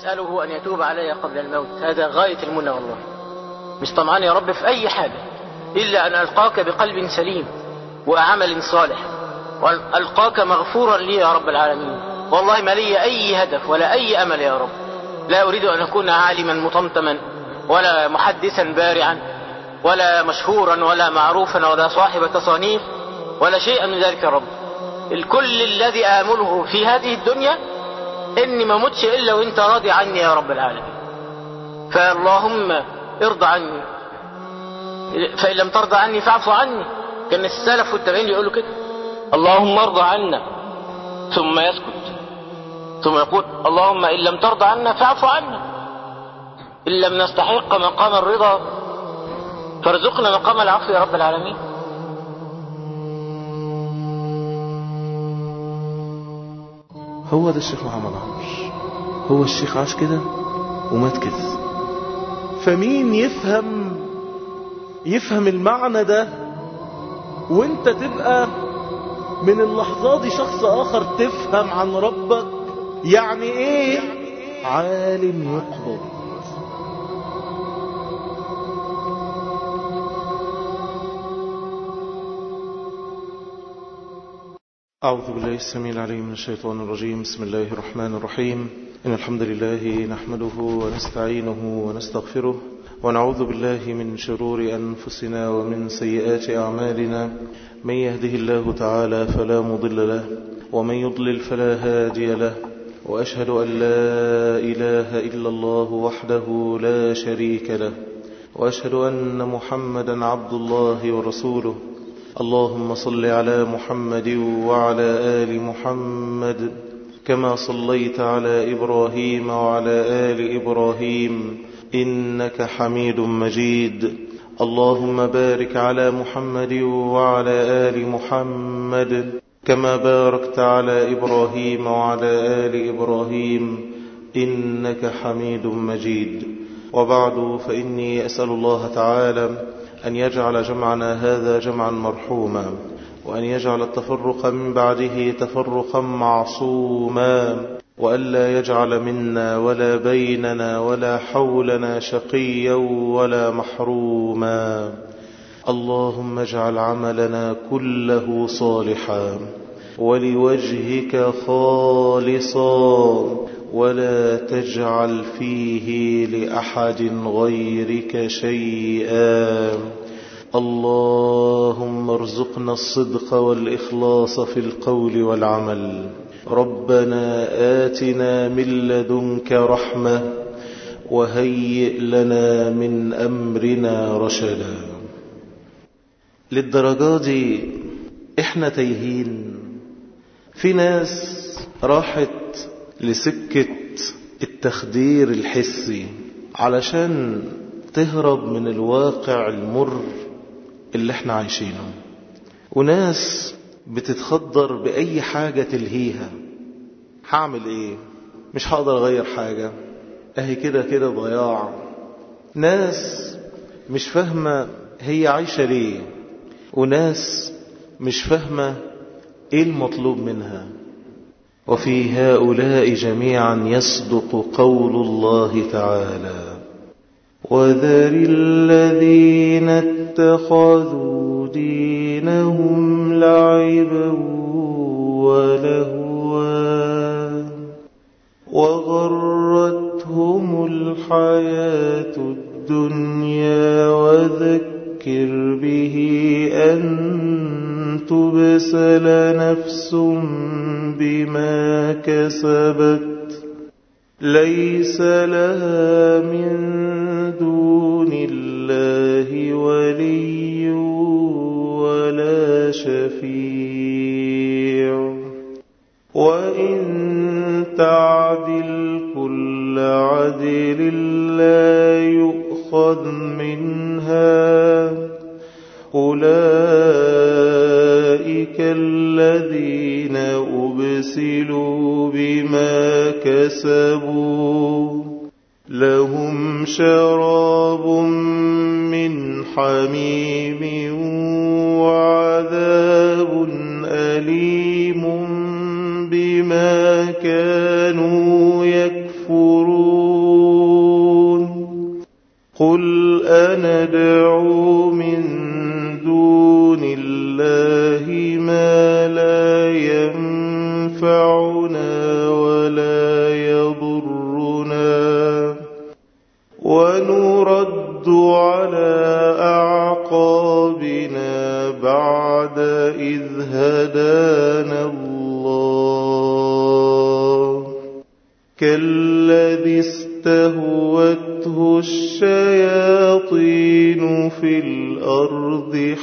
وأسأله أن يتوب علي قبل الموت هذا غاية المنى والله مش طمعان يا رب في أي حاجة إلا أن ألقاك بقلب سليم وعمل صالح وأن ألقاك مغفورا لي يا رب العالمين والله ما لي أي هدف ولا أي أمل يا رب لا أريد أن أكون عالما مطمطما ولا محدثا بارعا ولا مشهورا ولا معروفا ولا صاحب تصانيف ولا شيئا من ذلك يا رب الكل الذي آمله في هذه الدنيا إني ما متش إلا وإنت راضي عني يا رب العالمين فاللهم ارضى عني فإن لم ترضى عني فاعف عني كان السلف والتابعين يقولوا كده اللهم ارضى عنا ثم يسكت ثم يقول اللهم إن لم ترضى عنا فاعف عنا إن لم نستحق مقام الرضا فارزقنا مقام العفو يا رب العالمين هو ده الشيخ محمد عمر هو الشيخ عاش كده ومات كده فمين يفهم يفهم المعنى ده وانت تبقى من اللحظات دي شخص اخر تفهم عن ربك يعني ايه عالم يقبض أعوذ بالله السميع العليم من الشيطان الرجيم بسم الله الرحمن الرحيم إن الحمد لله نحمده ونستعينه ونستغفره ونعوذ بالله من شرور أنفسنا ومن سيئات أعمالنا من يهده الله تعالى فلا مضل له ومن يضلل فلا هادي له وأشهد أن لا إله إلا الله وحده لا شريك له وأشهد أن محمدا عبد الله ورسوله اللهم صل على محمد وعلى آل محمد كما صليت على إبراهيم وعلى آل إبراهيم إنك حميد مجيد اللهم بارك على محمد وعلى آل محمد كما باركت على إبراهيم وعلى آل إبراهيم إنك حميد مجيد وبعد فإني أسأل الله تعالى أن يجعل جمعنا هذا جمعا مرحوما وأن يجعل التفرق من بعده تفرقا معصوما وألا يجعل منا ولا بيننا ولا حولنا شقيا ولا محروما اللهم اجعل عملنا كله صالحا ولوجهك خالصا ولا تجعل فيه لأحد غيرك شيئا اللهم ارزقنا الصدق والإخلاص في القول والعمل ربنا آتنا من لدنك رحمة وهيئ لنا من أمرنا رشدا للدرجة دي احنا تايهين في ناس راحت لسكة التخدير الحسي علشان تهرب من الواقع المر اللي احنا عايشينه وناس بتتخدر بأي حاجة تلهيها هعمل ايه مش هقدر اغير حاجة اهي كده كده ضياع ناس مش فاهمة هي عايشة ليه وناس مش فاهمة ايه المطلوب منها وفي هؤلاء جميعا يصدق قول الله تعالى وذر الذين اتخذوا دينهم لعبا ولهوا وغرتهم الحياة الدنيا وذكر به أن تبسل نفس بما كسبت ليس لها من دون الله ولي ولا شفيع وإن تعدل كل عدل لا يؤخذ منها أولئك الذين أبسلوا بما كسبوا لهم شراب من حميم وعذاب أليم بما كانوا يكفرون قل أندعو من دون الله ما لا ينفعنا ولا يضرنا ونرد على أعقابنا بعد إذ هدانا الله كالذي استهوته الشياطين في الأرض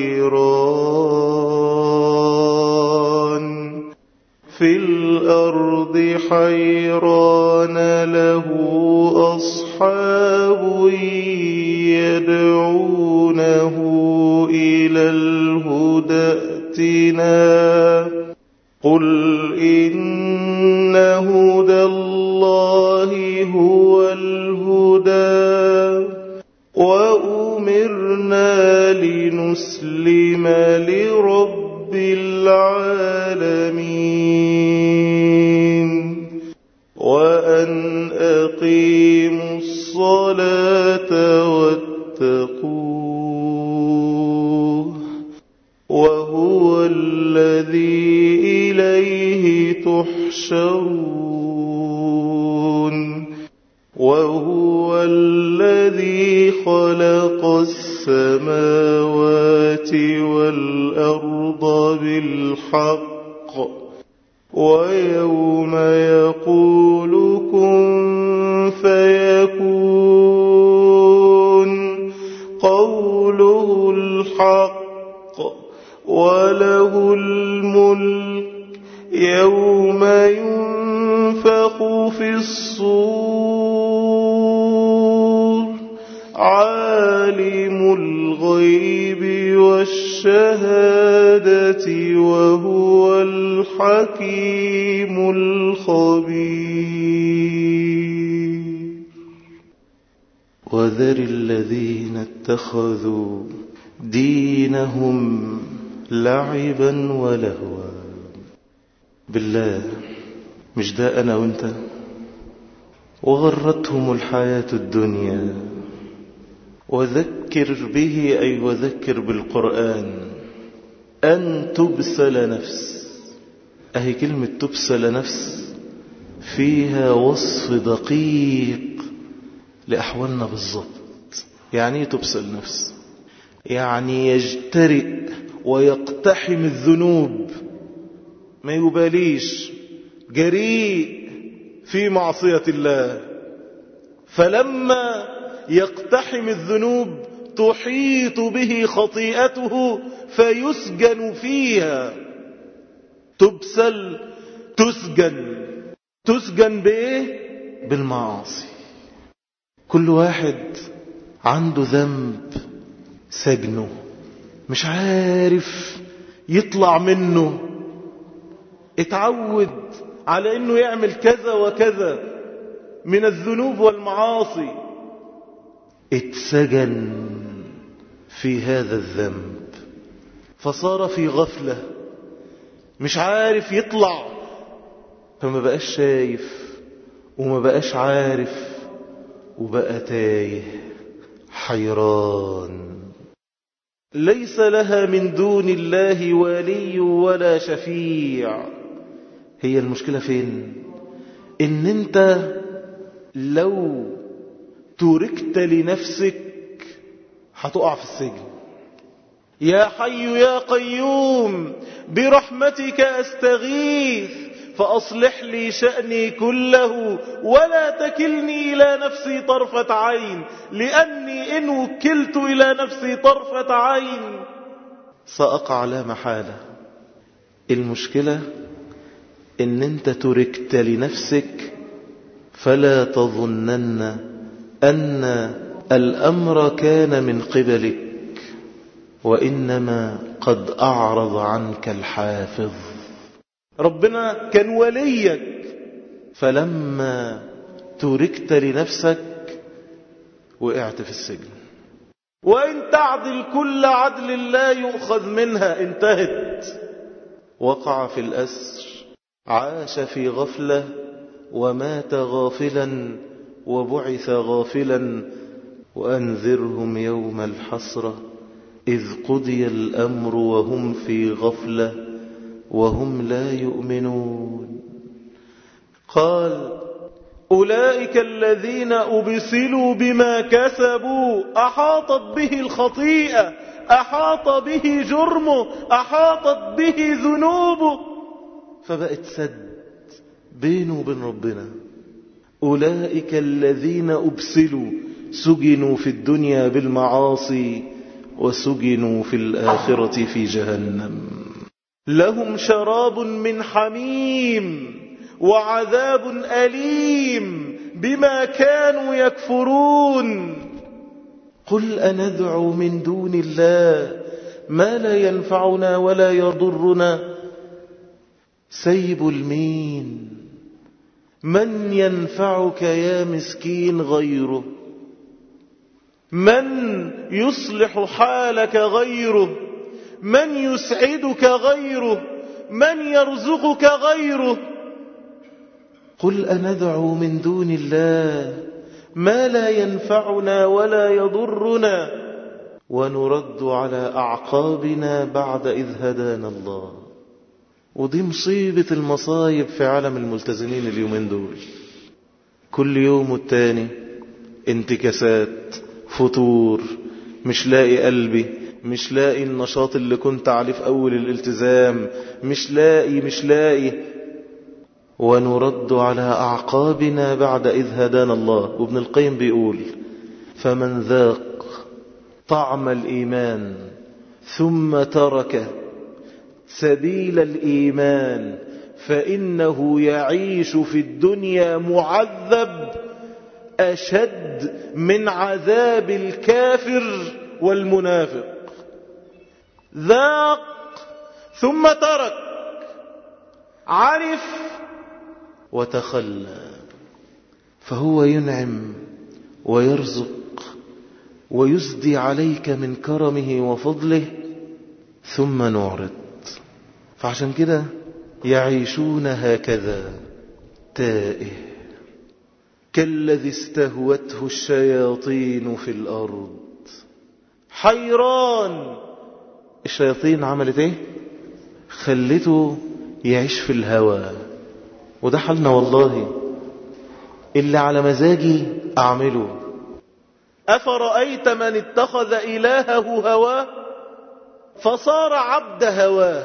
حيران في الأرض حيران له أصحاب يدعونه إلى الهدى ائتنا قل إن هدى الله هو الهدى وأمرنا لنسلم لرب العالمين وأن أقيموا الصلاة واتقوه وهو الذي إليه تحشرون وهو الذي خلق السماوات والأرض بالحق ويوم يقول كن فيكون قوله الحق وله الملك يوم ينفخ في الصور عالم الغيب والشهادة وهو الحكيم الخبير وذر الذين اتخذوا دينهم لعبا ولهوا بالله مش ده أنا وانت وغرتهم الحياة الدنيا وذكر به أي وذكر بالقرآن أن تبسل نفس أهي كلمة تبسل نفس فيها وصف دقيق لأحوالنا بالضبط يعني تبسل نفس يعني يجترئ ويقتحم الذنوب ما يباليش جريء في معصية الله فلما يقتحم الذنوب تحيط به خطيئته فيسجن فيها تبسل تسجن تسجن بايه بالمعاصي كل واحد عنده ذنب سجنه مش عارف يطلع منه اتعود على انه يعمل كذا وكذا من الذنوب والمعاصي اتسجن في هذا الذنب فصار في غفلة مش عارف يطلع فما بقاش شايف وما بقاش عارف وبقى تايه حيران ليس لها من دون الله ولي ولا شفيع هي المشكلة فين ان انت لو تركت لنفسك هتقع في السجن يا حي يا قيوم برحمتك استغيث فأصلح لي شأني كله ولا تكلني إلى نفسي طرفة عين لأني إن وكلت إلى نفسي طرفة عين سأقع لا محالة المشكلة إن أنت تركت لنفسك فلا تظنن أن الأمر كان من قبلك وإنما قد أعرض عنك الحافظ ربنا كان وليك فلما تركت لنفسك وقعت في السجن وإن تعدل كل عدل لا يؤخذ منها انتهت وقع في الأسر عاش في غفلة ومات غافلا وبعث غافلا وأنذرهم يوم الحسرة إذ قضي الأمر وهم في غفلة وهم لا يؤمنون قال أولئك الذين أبسلوا بما كسبوا أحاطت به الخطيئة أحاط به جرمه أحاطت به ذنوبه فبقت سد بينه وبين ربنا أولئك الذين أبسلوا سجنوا في الدنيا بالمعاصي وسجنوا في الآخرة في جهنم لهم شراب من حميم وعذاب أليم بما كانوا يكفرون قل أندعو من دون الله ما لا ينفعنا ولا يضرنا سيب المين من ينفعك يا مسكين غيره من يصلح حالك غيره من يسعدك غيره من يرزقك غيره قل أندعو من دون الله ما لا ينفعنا ولا يضرنا ونرد على أعقابنا بعد إذ هدانا الله ودي مصيبة المصايب في عالم الملتزمين اليومين دول كل يوم والتاني انتكاسات فتور مش لاقي قلبي مش لاقي النشاط اللي كنت عليه في أول الالتزام مش لاقي مش لاقي ونرد على أعقابنا بعد إذ هدانا الله وابن القيم بيقول فمن ذاق طعم الإيمان ثم ترك سبيل الإيمان فإنه يعيش في الدنيا معذب أشد من عذاب الكافر والمنافق ذاق ثم ترك عرف وتخلى فهو ينعم ويرزق ويسدي عليك من كرمه وفضله ثم نعرض فعشان كده يعيشون هكذا تائه كالذي استهوته الشياطين في الأرض حيران الشياطين عملت ايه خلته يعيش في الهوى وده حالنا والله اللي على مزاجي أعمله أفرأيت من اتخذ إلهه هواه فصار عبد هواه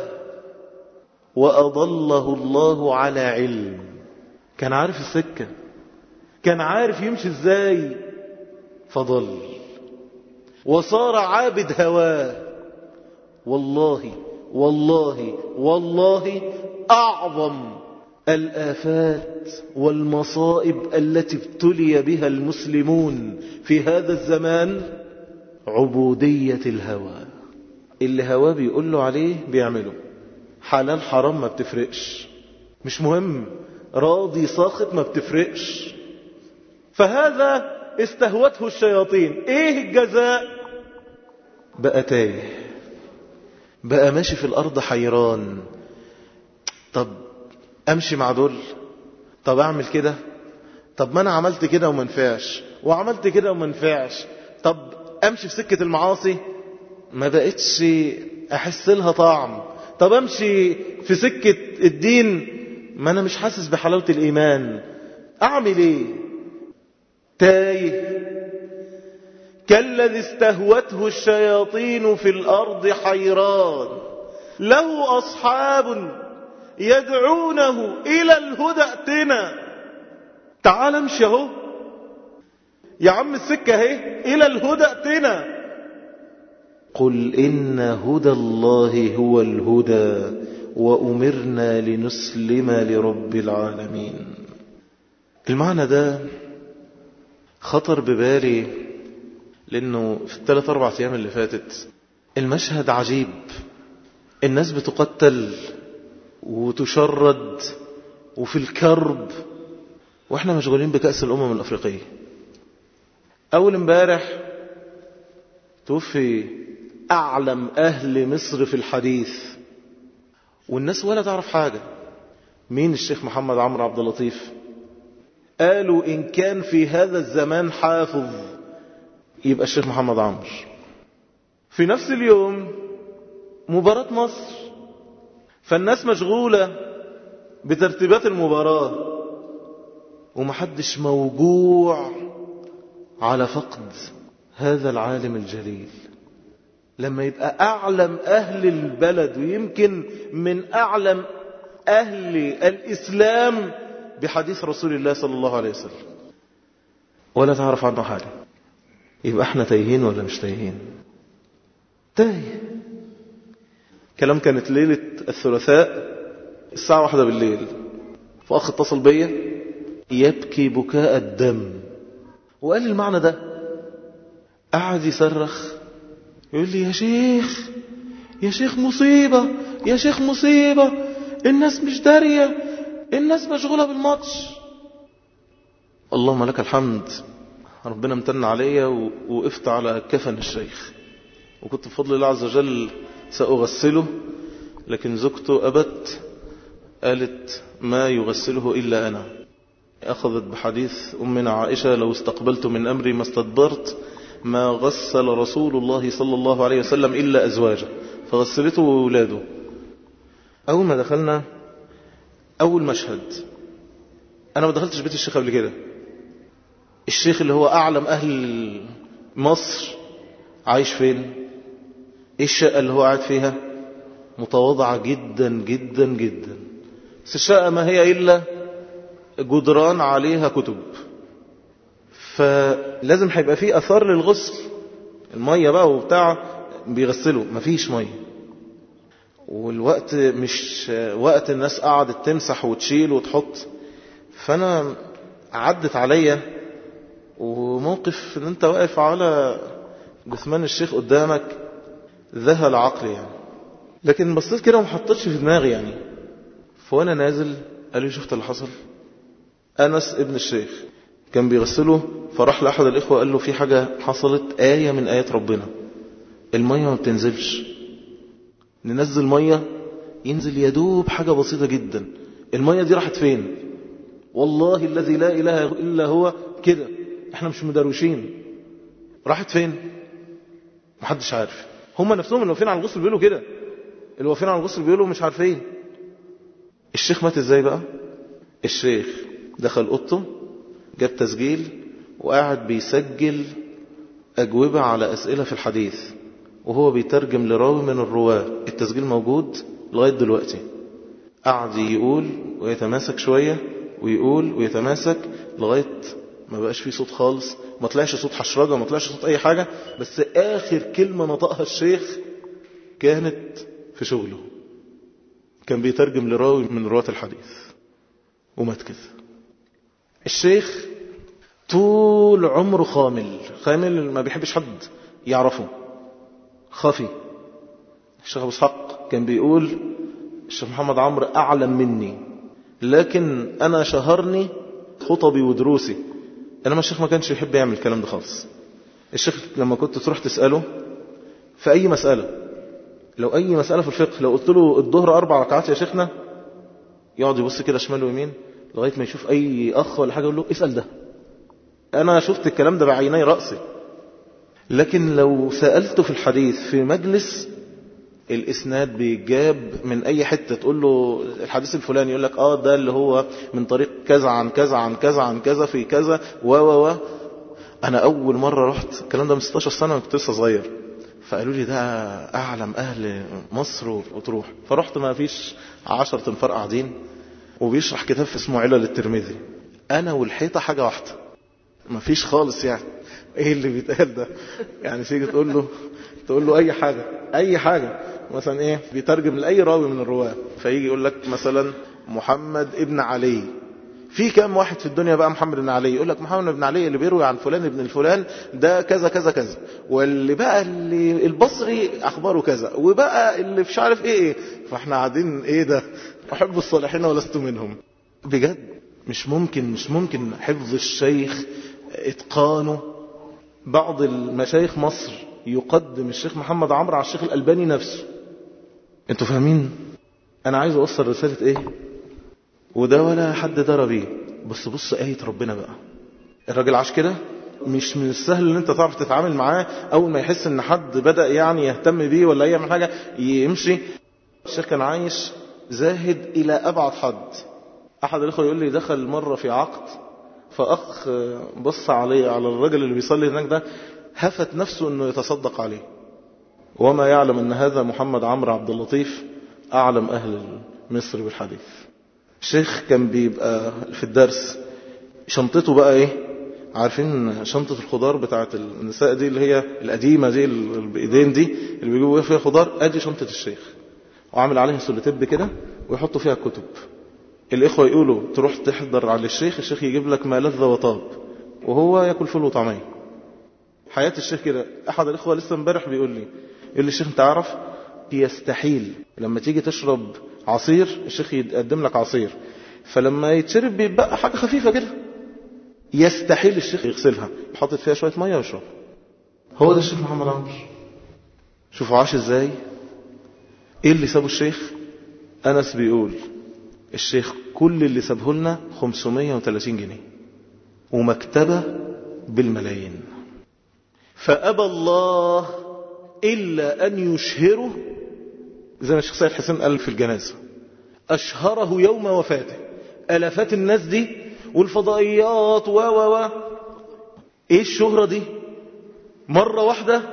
وأضله الله على علم كان عارف السكة كان عارف يمشي ازاي فضل وصار عابد هواه والله والله والله أعظم الآفات والمصائب التي ابتلي بها المسلمون في هذا الزمان عبودية الهوى اللي هواه بيقول له عليه بيعمله حلال حرام ما بتفرقش مش مهم راضي ساخط ما بتفرقش فهذا استهوته الشياطين ايه الجزاء بقى تايه بقى ماشي في الارض حيران طب امشي مع دول طب اعمل كده طب ما انا عملت كده وما نفعش وعملت كده وما نفعش طب امشي في سكة المعاصي ما بقتش احس لها طعم طب امشي في سكة الدين ما انا مش حاسس بحلاوة الايمان اعمل ايه تايه كالذي استهوته الشياطين في الارض حيران له اصحاب يدعونه إلى الهدى ائتنا تعال امشي اهو يا عم السكة اهي إلى الهدى ائتنا قل إن هدى الله هو الهدى وأمرنا لنسلم لرب العالمين المعنى ده خطر ببالي لأنه في الثلاث أربع أيام اللي فاتت المشهد عجيب الناس بتقتل وتشرد وفي الكرب واحنا مشغولين بكأس الأمم الأفريقية أول امبارح توفي أعلم أهل مصر في الحديث والناس ولا تعرف حاجة مين الشيخ محمد عمرو عبد اللطيف قالوا إن كان في هذا الزمان حافظ يبقى الشيخ محمد عمرو في نفس اليوم مباراة مصر فالناس مشغولة بترتيبات المباراة ومحدش موجوع على فقد هذا العالم الجليل لما يبقى أعلم أهل البلد ويمكن من أعلم أهل الإسلام بحديث رسول الله صلى الله عليه وسلم ولا تعرف عنه حاجة يبقى احنا تايهين ولا مش تايهين تايه كلام كانت ليلة الثلاثاء الساعة واحدة بالليل فأخ اتصل بيا يبكي بكاء الدم وقال لي المعنى ده قعد يصرخ يقول لي يا شيخ يا شيخ مصيبة يا شيخ مصيبة الناس مش دارية الناس مشغولة بالماتش اللهم لك الحمد ربنا امتن عليا ووقفت على كفن الشيخ وكنت بفضل الله عز وجل سأغسله لكن زوجته أبت قالت ما يغسله إلا أنا أخذت بحديث أمنا عائشة لو استقبلت من أمري ما استدبرت ما غسل رسول الله صلى الله عليه وسلم إلا أزواجه فغسلته وولاده أول ما دخلنا أول مشهد أنا ما دخلتش بيت الشيخ قبل كده الشيخ اللي هو أعلم أهل مصر عايش فين إيه الشقة اللي هو قاعد فيها متواضعة جدا جدا جدا بس الشقة ما هي إلا جدران عليها كتب فلازم هيبقى فيه أثار للغسل المية بقى وبتاع بيغسلوا مفيش مية والوقت مش وقت الناس قعدت تمسح وتشيل وتحط فأنا عدت عليا وموقف ان انت واقف على جثمان الشيخ قدامك ذهل عقلي يعني لكن بصيت كده وما حطيتش في دماغي يعني فوانا نازل قال لي شفت اللي حصل انس ابن الشيخ كان بيغسله فراح لاحد الاخوه قال له في حاجه حصلت ايه من ايات ربنا الميه ما بتنزلش ننزل ميه ينزل يدوب حاجه بسيطه جدا الميه دي راحت فين والله الذي لا اله الا هو كده احنا مش مدروشين راحت فين محدش عارف هم نفسهم اللي واقفين على الغسل بيقولوا كده اللي واقفين على الغسل بيقولوا مش عارفين الشيخ مات ازاي بقى الشيخ دخل اوضته جاب تسجيل وقاعد بيسجل اجوبه على اسئله في الحديث وهو بيترجم لراوي من الرواه التسجيل موجود لغايه دلوقتي قعد يقول ويتماسك شويه ويقول ويتماسك لغايه ما بقاش فيه صوت خالص ما طلعش صوت حشرجة ما طلعش صوت أي حاجة بس آخر كلمة نطقها الشيخ كانت في شغله كان بيترجم لراوي من رواة الحديث ومات كده الشيخ طول عمره خامل خامل ما بيحبش حد يعرفه خفي الشيخ أبو اسحاق كان بيقول الشيخ محمد عمرو أعلم مني لكن أنا شهرني خطبي ودروسي انما الشيخ ما كانش يحب يعمل الكلام ده خالص الشيخ لما كنت تروح تسأله في أي مسألة لو أي مسألة في الفقه لو قلت له الظهر أربع ركعات يا شيخنا يقعد يبص كده شمال ويمين لغاية ما يشوف أي أخ ولا حاجة يقول له اسأل ده أنا شفت الكلام ده بعيني رأسي لكن لو سألته في الحديث في مجلس الإسناد بيجاب من أي حتة تقول له الحديث الفلاني يقول لك آه ده اللي هو من طريق كذا عن كذا عن كذا عن كذا في كذا و و و أنا أول مرة رحت الكلام ده من 16 سنة كنت لسه صغير فقالوا لي ده أعلم أهل مصر وتروح فرحت ما فيش عشر تنفار قاعدين وبيشرح كتاب اسمه علل الترمذي أنا والحيطة حاجة واحدة ما فيش خالص يعني ايه اللي بيتقال ده يعني تيجي تقول له تقول له اي حاجة اي حاجة مثلا ايه بيترجم لاي راوي من الرواه فيجي يقول لك مثلا محمد ابن علي في كام واحد في الدنيا بقى محمد بن علي يقول لك محمد بن علي اللي بيروي عن فلان ابن الفلان ده كذا كذا كذا واللي بقى اللي البصري اخباره كذا وبقى اللي مش عارف ايه ايه فاحنا قاعدين ايه ده احب الصالحين ولست منهم بجد مش ممكن مش ممكن حفظ الشيخ اتقانه بعض المشايخ مصر يقدم الشيخ محمد عمرو على الشيخ الألباني نفسه انتوا فاهمين انا عايز اوصل رسالة ايه وده ولا حد درى بيه بس بص آية ربنا بقى الراجل عاش كده مش من السهل ان انت تعرف تتعامل معاه اول ما يحس ان حد بدأ يعني يهتم بيه ولا يعمل حاجة يمشي الشيخ كان عايش زاهد الى ابعد حد احد الاخوه يقول لي دخل مرة في عقد فاخ بص عليه على الراجل اللي بيصلي هناك ده هفت نفسه انه يتصدق عليه وما يعلم ان هذا محمد عمرو عبد اللطيف اعلم اهل مصر بالحديث الشيخ كان بيبقى في الدرس شنطته بقى ايه عارفين شنطة الخضار بتاعت النساء دي اللي هي القديمة دي اللي بايدين دي اللي بيجيبوا فيها خضار ادي شنطة الشيخ وعامل عليها سوليتيب كده ويحطوا فيها كتب الاخوة يقولوا تروح تحضر على الشيخ الشيخ يجيب لك ما لذ وطاب وهو ياكل فول وطعمية حياة الشيخ كده احد الاخوة لسه امبارح بيقول لي يقول لي الشيخ انت عارف يستحيل لما تيجي تشرب عصير الشيخ يقدم لك عصير فلما يتشرب بيبقى حاجة خفيفة كده يستحيل الشيخ يغسلها يحط فيها شوية مية ويشرب هو ده الشيخ محمد عمرو شوفوا عاش ازاي ايه اللي سابه الشيخ انس بيقول الشيخ كل اللي سابه لنا 530 جنيه ومكتبة بالملايين فأبى الله إلا أن يشهره زي ما الشيخ سيد حسين قال في الجنازة أشهره يوم وفاته ألفات الناس دي والفضائيات و و و إيه الشهرة دي مرة واحدة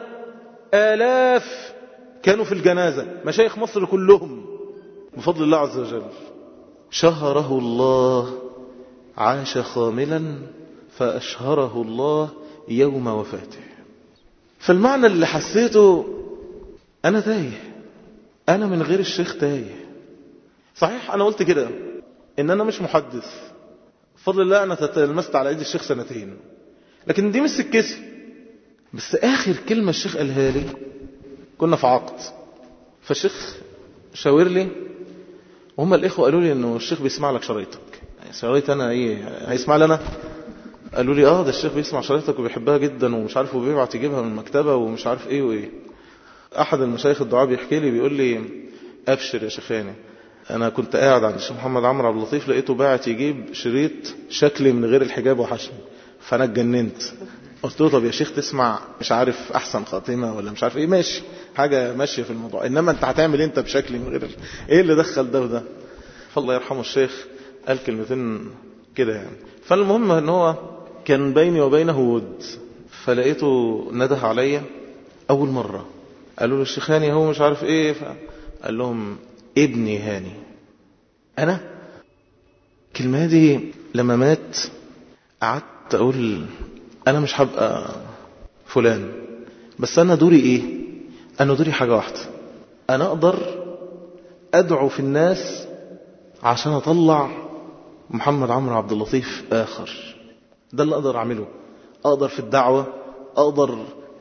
آلاف كانوا في الجنازة مشايخ مصر كلهم بفضل الله عز وجل شهره الله عاش خاملا فأشهره الله يوم وفاته فالمعنى اللي حسيته أنا تايه أنا من غير الشيخ تايه صحيح أنا قلت كده إن أنا مش محدث بفضل الله أنا تلمست على إيد الشيخ سنتين لكن دي مش سكتي بس آخر كلمة الشيخ قالها لي كنا في عقد فالشيخ شاور لي وهم الإخوة قالوا لي إنه الشيخ بيسمع لك شرايطك شرايط أنا إيه هيسمع لي أنا قالوا لي اه ده الشيخ بيسمع شرايطك وبيحبها جدا ومش عارف وبيبعت يجيبها من المكتبة ومش عارف ايه وايه احد المشايخ الدعاء بيحكي لي بيقول لي ابشر يا شيخاني انا كنت قاعد عند الشيخ محمد عمرو عبد اللطيف لقيته باعت يجيب شريط شكلي من غير الحجاب وحشني فانا اتجننت قلت له طب يا شيخ تسمع مش عارف احسن خاتمه ولا مش عارف ايه ماشي حاجه ماشيه في الموضوع انما انت هتعمل انت بشكلي من غير ايه اللي دخل ده وده فالله يرحمه الشيخ قال كلمتين كده يعني فالمهم ان هو كان بيني وبينه ود فلقيته نده عليا أول مرة قالوا له الشيخ هاني هو مش عارف ايه قال لهم ابني هاني أنا الكلمة دي لما مات قعدت أقول أنا مش هبقى فلان بس أنا دوري إيه أنا دوري حاجة واحدة أنا أقدر أدعو في الناس عشان أطلع محمد عمرو عبد اللطيف آخر ده اللي أقدر أعمله أقدر في الدعوة أقدر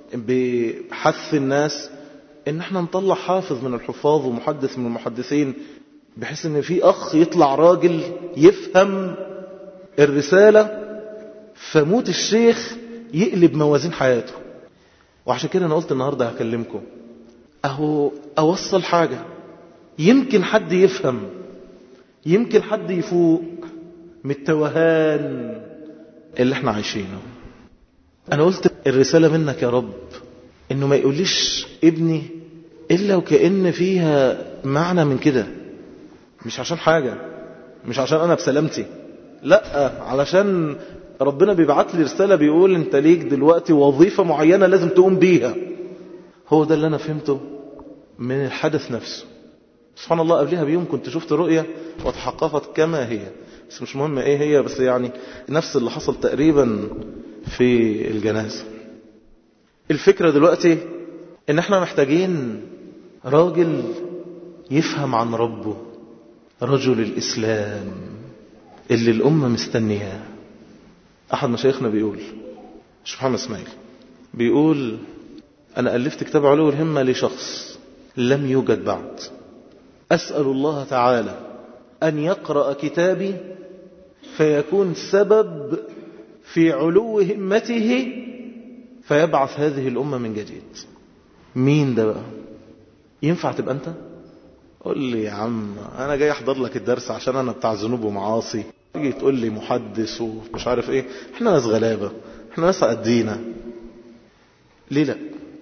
بحث الناس إن احنا نطلع حافظ من الحفاظ ومحدث من المحدثين بحيث إن في أخ يطلع راجل يفهم الرسالة فموت الشيخ يقلب موازين حياته وعشان كده أنا قلت النهاردة هكلمكم أهو أوصل حاجة يمكن حد يفهم يمكن حد يفوق من التوهان اللي احنا عايشينه انا قلت الرسالة منك يا رب انه ما يقوليش ابني الا وكأن فيها معنى من كده مش عشان حاجة مش عشان انا بسلامتي لا علشان ربنا بيبعت لي رسالة بيقول انت ليك دلوقتي وظيفة معينة لازم تقوم بيها هو ده اللي انا فهمته من الحدث نفسه سبحان الله قبلها بيوم كنت شفت رؤية وتحققت كما هي بس مش مهم ايه هي بس يعني نفس اللي حصل تقريبا في الجنازة الفكرة دلوقتي ان احنا محتاجين راجل يفهم عن ربه رجل الاسلام اللي الامة مستنياه احد مشايخنا بيقول مش محمد اسماعيل بيقول انا الفت كتاب علو الهمة لشخص لم يوجد بعد اسأل الله تعالى أن يقرأ كتابي فيكون سبب في علو همته فيبعث هذه الأمة من جديد مين ده بقى ينفع تبقى أنت قول لي يا عم أنا جاي أحضر لك الدرس عشان أنا بتاع ذنوب ومعاصي تيجي تقول لي محدث ومش عارف إيه إحنا ناس غلابة احنا ناس قدينا ليه لا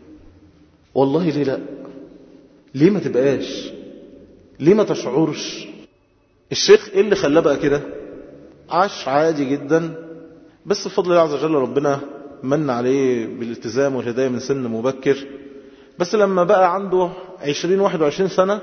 والله ليه لا ليه ما تبقاش ليه ما تشعرش الشيخ ايه اللي خلاه بقى كده عاش عادي جدا بس بفضل الله عز وجل ربنا من عليه بالالتزام والهداية من سن مبكر بس لما بقى عنده 20 21 سنة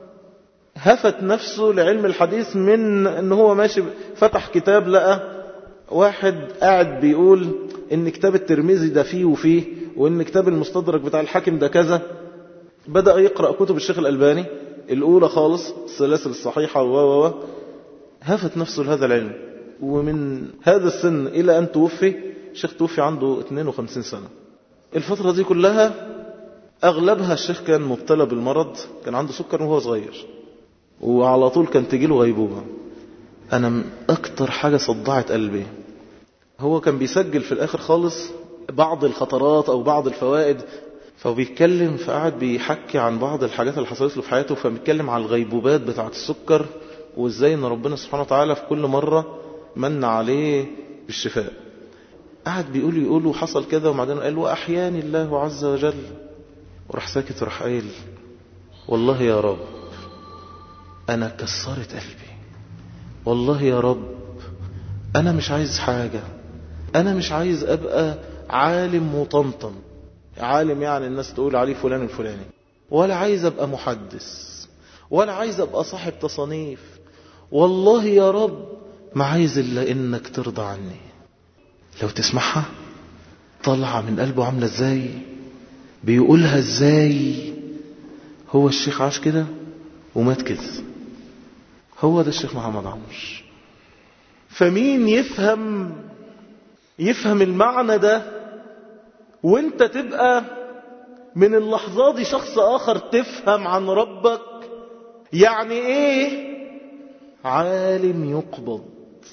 هفت نفسه لعلم الحديث من ان هو ماشي فتح كتاب لقى واحد قاعد بيقول ان كتاب الترمذي ده فيه وفيه وان كتاب المستدرك بتاع الحاكم ده كذا بدأ يقرأ كتب الشيخ الألباني الأولى خالص السلاسل الصحيحة و و هفت نفسه لهذا العلم ومن هذا السن إلى أن توفي الشيخ توفي عنده 52 سنة الفترة دي كلها أغلبها الشيخ كان مبتلى بالمرض كان عنده سكر وهو صغير وعلى طول كان تجيله غيبوبة أنا من أكتر حاجة صدعت قلبي هو كان بيسجل في الآخر خالص بعض الخطرات أو بعض الفوائد فبيتكلم فقعد بيحكي عن بعض الحاجات اللي حصلت له في حياته فبيتكلم على الغيبوبات بتاعة السكر وازاي ان ربنا سبحانه وتعالى في كل مرة من عليه بالشفاء قعد بيقول يقول وحصل كذا وبعدين قال وأحياني الله عز وجل وراح ساكت وراح قايل والله يا رب أنا كسرت قلبي والله يا رب أنا مش عايز حاجة أنا مش عايز أبقى عالم مطنطن عالم يعني الناس تقول عليه فلان الفلاني ولا عايز أبقى محدث ولا عايز أبقى صاحب تصانيف والله يا رب ما عايز إلا إنك ترضى عني لو تسمعها طالعة من قلبه عاملة ازاي بيقولها ازاي هو الشيخ عاش كده ومات كده هو ده الشيخ محمد عمر فمين يفهم يفهم المعنى ده وانت تبقى من اللحظات دي شخص اخر تفهم عن ربك يعني ايه عالم يقبض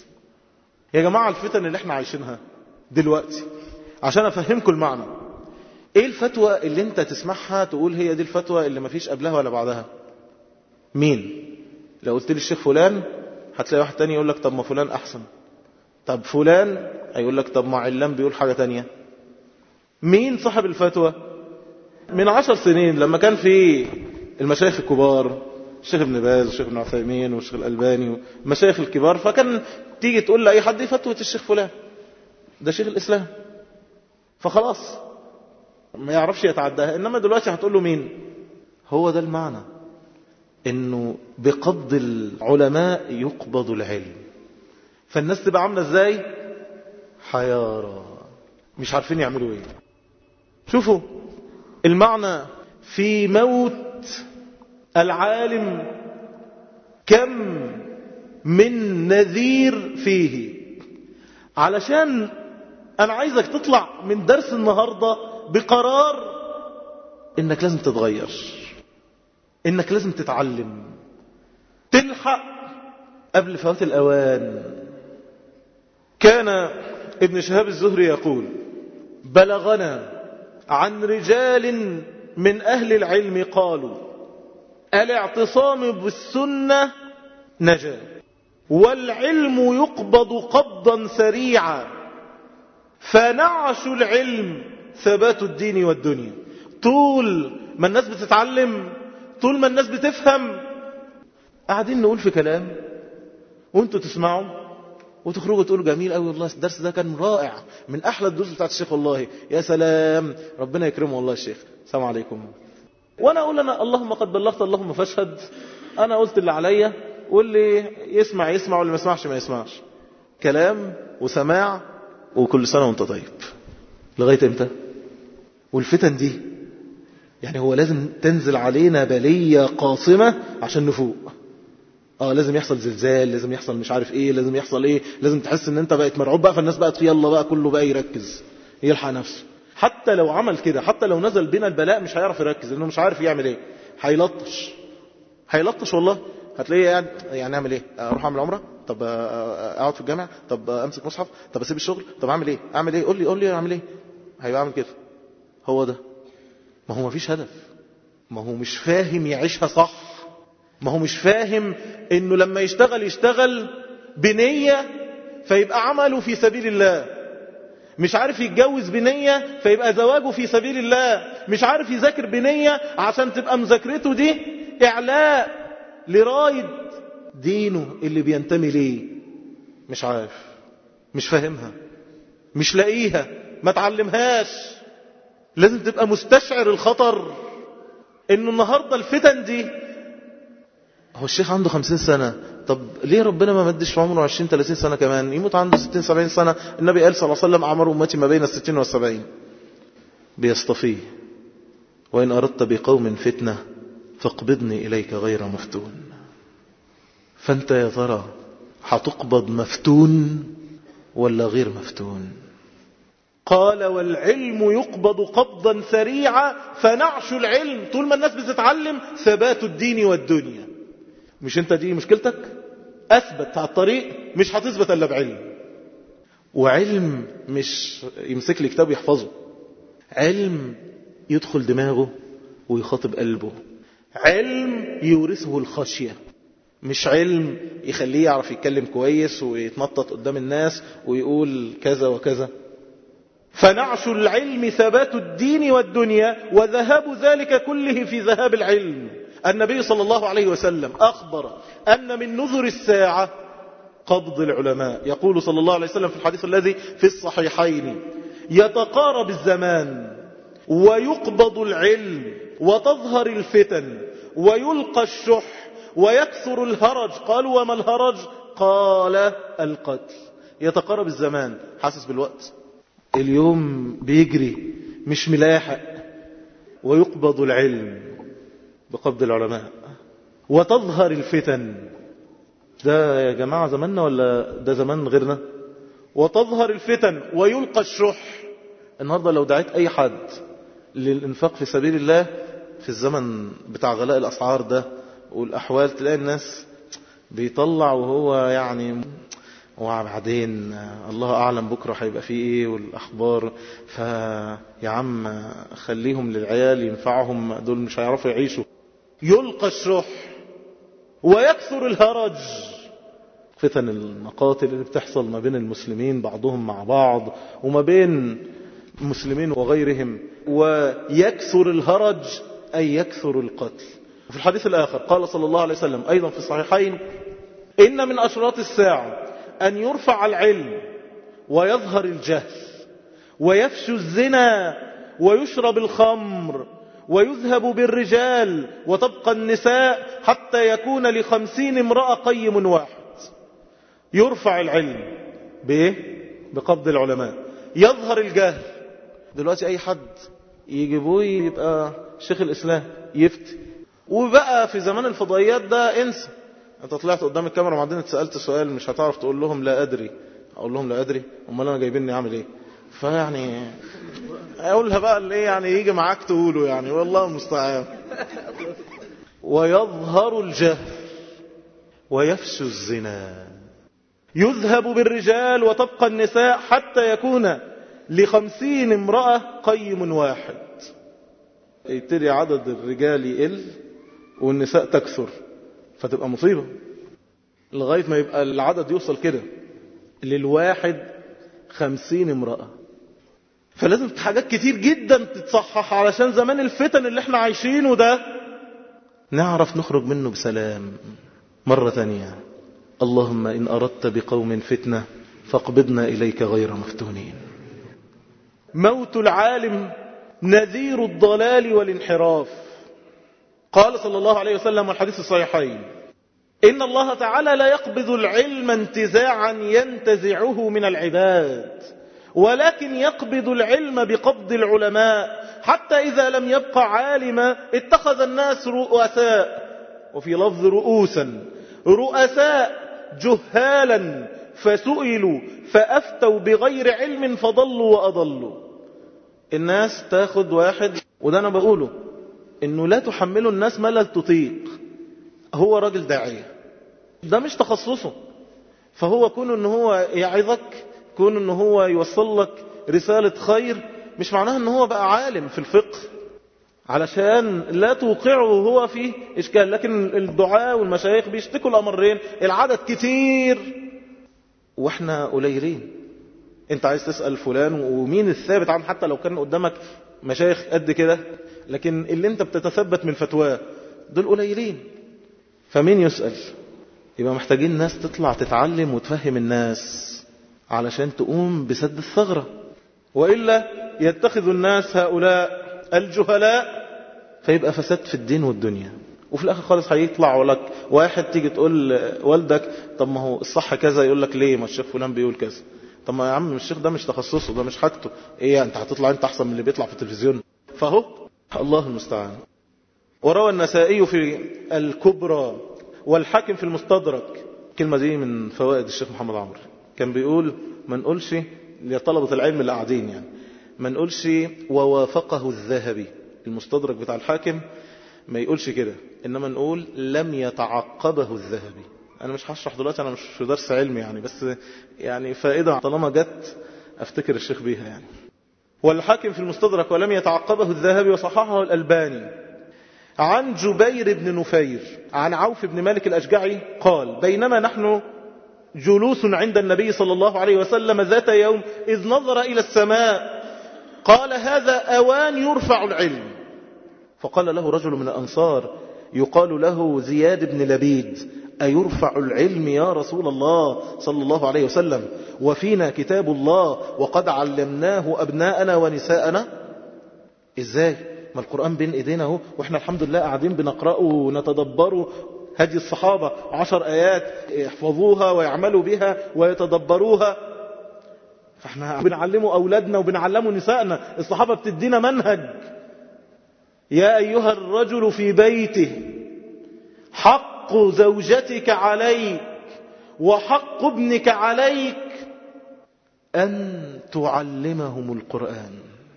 يا جماعة الفتن اللي احنا عايشينها دلوقتي عشان افهمكم المعنى ايه الفتوى اللي انت تسمعها تقول هي دي الفتوى اللي مفيش قبلها ولا بعدها مين لو قلت لي الشيخ فلان هتلاقي واحد تاني يقول لك طب ما فلان احسن طب فلان هيقول لك طب ما علان بيقول حاجة تانية مين صاحب الفتوى من عشر سنين لما كان في المشايخ الكبار الشيخ ابن باز والشيخ ابن عثيمين والشيخ الألباني والمشايخ الكبار فكان تيجي تقول لأي حد فتوى الشيخ فلان ده شيخ الإسلام فخلاص ما يعرفش يتعداها إنما دلوقتي هتقول له مين هو ده المعنى إنه بقبض العلماء يقبض العلم فالناس تبقى عاملة إزاي حيارى مش عارفين يعملوا إيه شوفوا المعنى في موت العالم كم من نذير فيه علشان انا عايزك تطلع من درس النهاردة بقرار انك لازم تتغير انك لازم تتعلم تلحق قبل فوات الاوان كان ابن شهاب الزهري يقول بلغنا عن رجال من اهل العلم قالوا الاعتصام بالسنة نجاة والعلم يقبض قبضا سريعا فنعش العلم ثبات الدين والدنيا طول ما الناس بتتعلم طول ما الناس بتفهم قاعدين نقول في كلام وانتوا تسمعوا وتخرجوا تقولوا جميل قوي والله الدرس ده كان رائع من احلى الدروس بتاعت الشيخ والله يا سلام ربنا يكرمه والله الشيخ السلام عليكم وانا اقول انا اللهم قد بلغت اللهم فاشهد انا قلت اللي عليا واللي يسمع يسمع واللي ما يسمعش ما يسمعش كلام وسماع وكل سنة وانت طيب لغاية امتى والفتن دي يعني هو لازم تنزل علينا بلية قاصمة عشان نفوق اه لازم يحصل زلزال لازم يحصل مش عارف ايه لازم يحصل ايه لازم تحس ان انت بقيت مرعوب بقى فالناس بقت يلا بقى كله بقى يركز يلحق نفسه حتى لو عمل كده حتى لو نزل بينا البلاء مش هيعرف يركز لانه مش عارف يعمل ايه هيلطش هيلطش والله هتلاقيه قاعد يعني اعمل ايه اروح اعمل عمره طب اقعد في الجامع طب امسك مصحف طب اسيب الشغل طب اعمل ايه اعمل ايه قول لي قول لي اعمل ايه هيبقى عامل كده هو ده ما هو مفيش هدف ما هو مش فاهم يعيشها صح ما هو مش فاهم انه لما يشتغل يشتغل بنية فيبقى عمله في سبيل الله مش عارف يتجوز بنية فيبقى زواجه في سبيل الله مش عارف يذاكر بنية عشان تبقى مذاكرته دي إعلاء لرايد دينه اللي بينتمي ليه مش عارف مش فاهمها مش لاقيها ما تعلمهاش لازم تبقى مستشعر الخطر انه النهاردة الفتن دي هو الشيخ عنده خمسين سنة طب ليه ربنا ما مدش في عمره عشرين ثلاثين سنة كمان يموت عنده ستين سبعين سنة النبي قال صلى الله عليه وسلم عمر أمتي ما بين الستين والسبعين بيصطفيه وإن أردت بقوم فتنة فاقبضني إليك غير مفتون فأنت يا ترى هتقبض مفتون ولا غير مفتون قال والعلم يقبض قبضا سريعا فنعش العلم طول ما الناس بتتعلم ثبات الدين والدنيا مش انت دي مشكلتك اثبت على الطريق مش هتثبت الا بعلم وعلم مش يمسك لي كتاب يحفظه علم يدخل دماغه ويخاطب قلبه علم يورثه الخشية مش علم يخليه يعرف يتكلم كويس ويتنطط قدام الناس ويقول كذا وكذا فنعش العلم ثبات الدين والدنيا وذهاب ذلك كله في ذهاب العلم النبي صلى الله عليه وسلم أخبر أن من نذر الساعة قبض العلماء يقول صلى الله عليه وسلم في الحديث الذي في الصحيحين يتقارب الزمان ويقبض العلم وتظهر الفتن ويلقى الشح ويكثر الهرج قالوا وما الهرج قال القتل يتقارب الزمان حاسس بالوقت اليوم بيجري مش ملاحق ويقبض العلم بقبض العلماء وتظهر الفتن ده يا جماعة زماننا ولا ده زمان غيرنا وتظهر الفتن ويلقى الشح النهاردة لو دعيت أي حد للإنفاق في سبيل الله في الزمن بتاع غلاء الأسعار ده والأحوال تلاقي الناس بيطلع وهو يعني وبعدين الله أعلم بكرة هيبقى فيه إيه والأخبار فيا عم خليهم للعيال ينفعهم دول مش هيعرفوا يعيشوا يلقى الشح ويكثر الهرج فتن المقاتل اللي بتحصل ما بين المسلمين بعضهم مع بعض وما بين المسلمين وغيرهم ويكثر الهرج أي يكثر القتل وفي الحديث الآخر قال صلى الله عليه وسلم أيضا في الصحيحين إن من أشراط الساعة أن يرفع العلم ويظهر الجهل ويفشو الزنا ويشرب الخمر ويذهب بالرجال وتبقى النساء حتى يكون لخمسين امرأة قيم واحد يرفع العلم بإيه؟ بقبض العلماء يظهر الجهل دلوقتي أي حد يجيبوه يبقى شيخ الإسلام يفتي وبقى في زمان الفضائيات ده انسى انت طلعت قدام الكاميرا وبعدين اتسالت سؤال مش هتعرف تقول لهم لا ادري اقول لهم لا ادري امال انا جايبيني اعمل ايه فيعني اقولها بقى اللي ايه يعني يجي معاك تقوله يعني والله المستعان ويظهر الجهل ويفشو الزنا يذهب بالرجال وتبقى النساء حتى يكون لخمسين امرأة قيم واحد يبتدي عدد الرجال يقل والنساء تكثر فتبقى مصيبة لغاية ما يبقى العدد يوصل كده للواحد خمسين امرأة فلازم حاجات كتير جدا تتصحح علشان زمان الفتن اللي احنا عايشينه ده نعرف نخرج منه بسلام مرة تانية اللهم إن أردت بقوم فتنة فاقبضنا إليك غير مفتونين موت العالم نذير الضلال والانحراف قال صلى الله عليه وسلم والحديث الصحيحين إن الله تعالى لا يقبض العلم انتزاعا ينتزعه من العباد ولكن يقبض العلم بقبض العلماء حتى إذا لم يبقى عالما اتخذ الناس رؤساء وفي لفظ رؤوسا رؤساء جهالا فسئلوا فأفتوا بغير علم فضلوا وأضلوا الناس تاخد واحد وده أنا بقوله إنه لا تحملوا الناس ما لا تطيق هو راجل داعية ده مش تخصصه فهو كون ان هو يعظك كون ان هو يوصل لك رسالة خير مش معناها ان هو بقى عالم في الفقه علشان لا توقعه هو في اشكال لكن الدعاء والمشايخ بيشتكوا الامرين العدد كتير واحنا قليلين انت عايز تسأل فلان ومين الثابت عنه حتى لو كان قدامك مشايخ قد كده لكن اللي انت بتتثبت من فتواه دول قليلين فمين يسأل يبقى محتاجين ناس تطلع تتعلم وتفهم الناس علشان تقوم بسد الثغرة وإلا يتخذ الناس هؤلاء الجهلاء فيبقى فساد في الدين والدنيا وفي الآخر خالص هيطلع لك واحد تيجي تقول والدك طب ما هو الصح كذا يقول لك ليه ما الشيخ فلان بيقول كذا طب ما يا عم الشيخ ده مش تخصصه ده مش حاجته ايه انت هتطلع انت احسن من اللي بيطلع في التلفزيون فهو الله المستعان وروى النسائي في الكبرى والحاكم في المستدرك الكلمة دي من فوائد الشيخ محمد عمرو كان بيقول ما نقولش لطلبة العلم اللي قاعدين يعني ما نقولش ووافقه الذهبي المستدرك بتاع الحاكم ما يقولش كده إنما نقول لم يتعقبه الذهبي أنا مش هشرح دلوقتي أنا مش في درس علمي يعني بس يعني فائدة طالما جت أفتكر الشيخ بيها يعني والحاكم في المستدرك ولم يتعقبه الذهبي وصححه الألباني عن جبير بن نفير عن عوف بن مالك الأشجعي قال بينما نحن جلوس عند النبي صلى الله عليه وسلم ذات يوم إذ نظر إلى السماء قال هذا أوان يرفع العلم فقال له رجل من الأنصار يقال له زياد بن لبيد أيرفع العلم يا رسول الله صلى الله عليه وسلم وفينا كتاب الله وقد علمناه أبناءنا ونساءنا إزاي ما القرآن بين إيدينا اهو وإحنا الحمد لله قاعدين بنقرأه ونتدبره هدي الصحابة عشر آيات يحفظوها ويعملوا بها ويتدبروها فاحنا بنعلمه أولادنا وبنعلمه نسائنا الصحابة بتدينا منهج يا أيها الرجل في بيته حق زوجتك عليك وحق ابنك عليك أن تعلمهم القرآن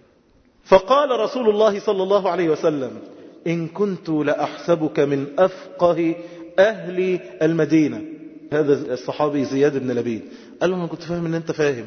فقال رسول الله صلى الله عليه وسلم إن كنت لأحسبك من أفقه أهل المدينة هذا الصحابي زياد بن لبيد قال له أنا كنت فاهم أن أنت فاهم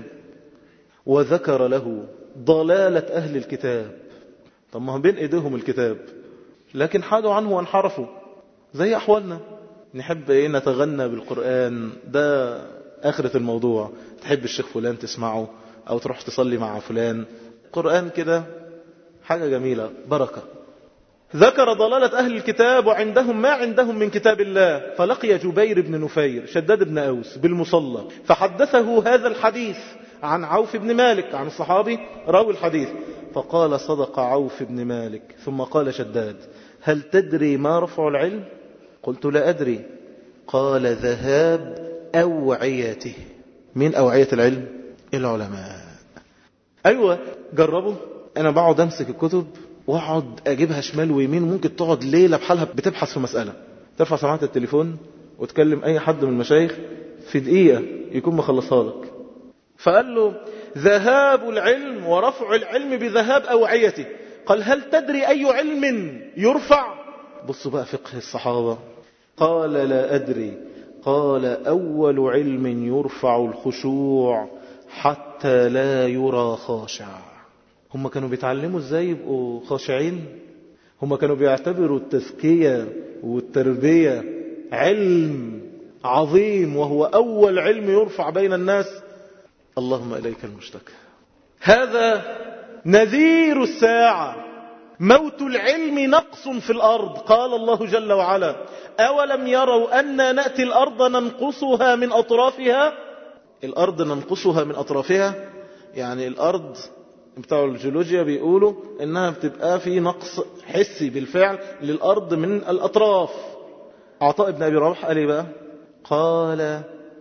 وذكر له ضلالة أهل الكتاب طب ما هم بين إيديهم الكتاب لكن حادوا عنه وانحرفوا زي أحوالنا نحب إيه نتغنى بالقرآن ده آخرة الموضوع تحب الشيخ فلان تسمعه أو تروح تصلي مع فلان قرآن كده حاجة جميلة بركة ذكر ضلالة أهل الكتاب وعندهم ما عندهم من كتاب الله فلقي جبير بن نفير شداد بن أوس بالمصلى فحدثه هذا الحديث عن عوف بن مالك عن الصحابي راوي الحديث فقال صدق عوف بن مالك ثم قال شداد هل تدري ما رفع العلم قلت لا أدري قال ذهاب أوعيته من أوعية العلم العلماء أيوة جربوا أنا بقعد أمسك الكتب واقعد أجيبها شمال ويمين ممكن تقعد ليلة بحالها بتبحث في مسألة ترفع سماعة التليفون وتكلم أي حد من المشايخ في دقيقة يكون مخلصها لك فقال له ذهاب العلم ورفع العلم بذهاب أوعيته قال هل تدري أي علم يرفع بصوا بقى فقه الصحابة قال لا أدري قال أول علم يرفع الخشوع حتى لا يرى خاشع هم كانوا بيتعلموا ازاي يبقوا خاشعين هم كانوا بيعتبروا التزكية والتربية علم عظيم وهو أول علم يرفع بين الناس اللهم إليك المشتكى هذا نذير الساعة موت العلم نقص في الأرض قال الله جل وعلا أولم يروا أنا نأتي الأرض ننقصها من أطرافها الأرض ننقصها من أطرافها يعني الأرض بتاع الجيولوجيا بيقولوا انها بتبقى في نقص حسي بالفعل للارض من الاطراف عطاء ابن ابي رواح قال ايه بقى قال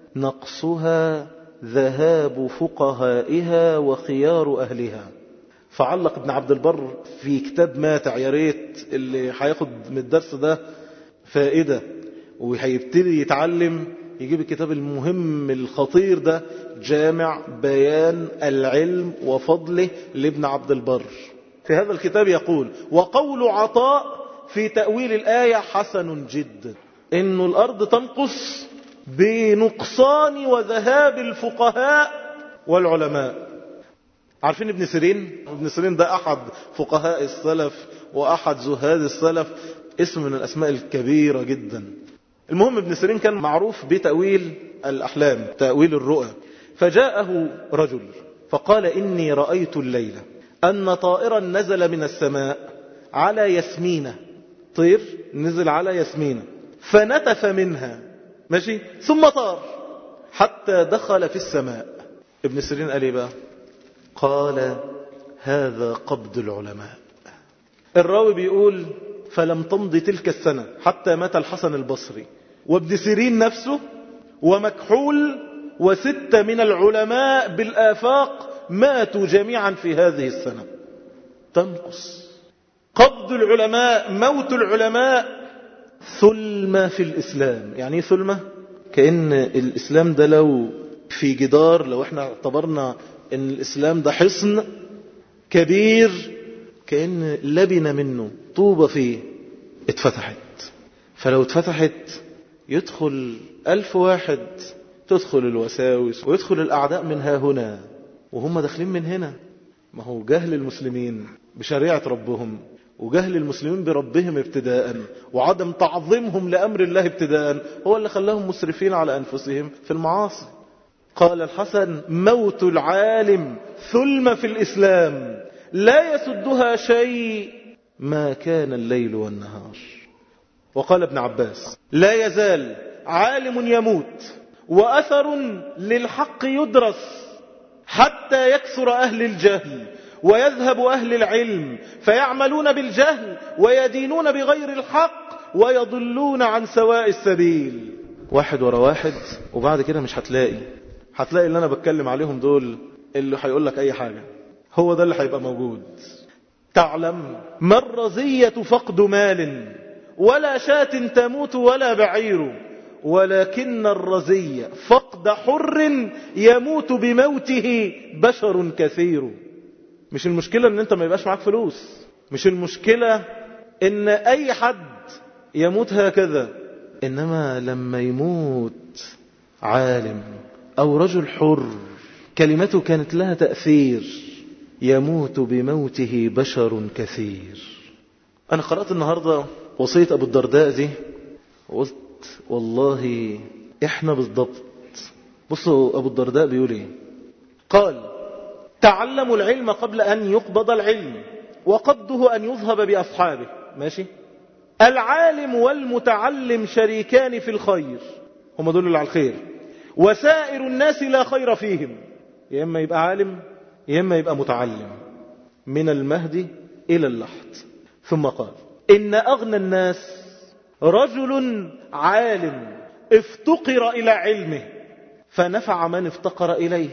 نقصها ذهاب فقهائها وخيار اهلها فعلق ابن عبد البر في كتاب ماتع يا ريت اللي هياخد من الدرس ده فائده وهيبتدي يتعلم يجيب الكتاب المهم الخطير ده جامع بيان العلم وفضله لابن عبد البر في هذا الكتاب يقول وقول عطاء في تأويل الآية حسن جدا إن الأرض تنقص بنقصان وذهاب الفقهاء والعلماء عارفين ابن سيرين ابن سيرين ده أحد فقهاء السلف وأحد زهاد السلف اسم من الأسماء الكبيرة جدا المهم ابن سيرين كان معروف بتأويل الأحلام تأويل الرؤى فجاءه رجل فقال إني رأيت الليلة أن طائرا نزل من السماء على يسمينة طير نزل على يسمينة فنتف منها ماشي ثم طار حتى دخل في السماء ابن سيرين قال ايه بقى قال هذا قبض العلماء الراوي بيقول فلم تمضي تلك السنة حتى مات الحسن البصري وابن سيرين نفسه ومكحول وستة من العلماء بالآفاق ماتوا جميعا في هذه السنة تنقص قبض العلماء موت العلماء ثلمة في الإسلام يعني ايه ثلمة كأن الإسلام ده لو في جدار لو احنا اعتبرنا ان الإسلام ده حصن كبير كأن لبنة منه طوبة فيه اتفتحت فلو اتفتحت يدخل ألف واحد تدخل الوساوس ويدخل الأعداء من ها هنا وهم داخلين من هنا ما هو جهل المسلمين بشريعة ربهم وجهل المسلمين بربهم ابتداء وعدم تعظيمهم لأمر الله ابتداء هو اللي خلاهم مسرفين على أنفسهم في المعاصي قال الحسن موت العالم ثلم في الإسلام لا يسدها شيء ما كان الليل والنهار وقال ابن عباس لا يزال عالم يموت وأثر للحق يدرس حتى يكثر أهل الجهل ويذهب أهل العلم فيعملون بالجهل ويدينون بغير الحق ويضلون عن سواء السبيل واحد ورا واحد وبعد كده مش هتلاقي هتلاقي اللي أنا بتكلم عليهم دول اللي هيقول لك أي حاجة هو ده اللي هيبقى موجود تعلم ما الرزية فقد مال ولا شاة تموت ولا بعير ولكن الرزية فقد حر يموت بموته بشر كثير مش المشكلة ان انت ما يبقاش معاك فلوس مش المشكلة ان اي حد يموت هكذا انما لما يموت عالم او رجل حر كلمته كانت لها تأثير يموت بموته بشر كثير انا قرأت النهاردة وصية ابو الدرداء دي وقلت والله احنا بالضبط بصوا ابو الدرداء بيقول ايه قال تعلموا العلم قبل أن يقبض العلم وقبضه أن يذهب بأصحابه ماشي العالم والمتعلم شريكان في الخير هم دول اللي على الخير وسائر الناس لا خير فيهم يا إما يبقى عالم يا إما يبقى متعلم من المهد إلى اللحد ثم قال إن أغنى الناس رجل عالم افتقر إلى علمه فنفع من افتقر إليه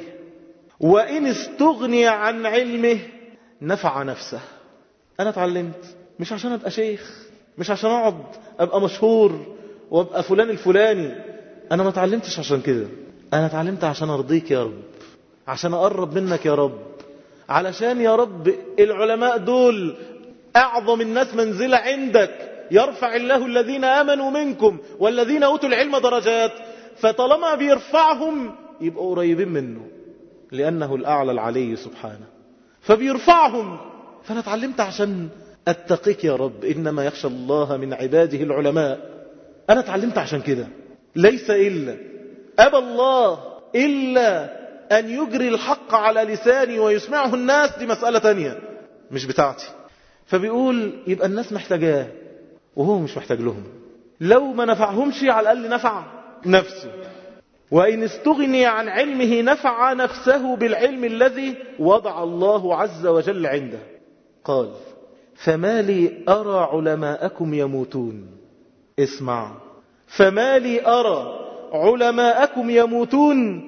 وإن استغني عن علمه نفع نفسه أنا اتعلمت مش عشان أبقى شيخ مش عشان أقعد أبقى مشهور وأبقى فلان الفلاني أنا ما اتعلمتش عشان كده أنا اتعلمت عشان أرضيك يا رب عشان أقرب منك يا رب علشان يا رب العلماء دول أعظم الناس منزلة عندك يرفع الله الذين آمنوا منكم والذين أوتوا العلم درجات فطالما بيرفعهم يبقوا قريبين منه لأنه الأعلى العلي سبحانه فبيرفعهم فأنا اتعلمت عشان أتقيك يا رب إنما يخشى الله من عباده العلماء أنا اتعلمت عشان كده ليس إلا أبى الله إلا أن يجري الحق على لساني ويسمعه الناس دي مسألة تانية مش بتاعتي فبيقول يبقى الناس محتاجاه وهو مش محتاج لهم لو ما نفعهمش على الأقل نفع نفسه وإن استغني عن علمه نفع نفسه بالعلم الذي وضع الله عز وجل عنده قال فما لي أرى علماءكم يموتون اسمع فما لي أرى علماءكم يموتون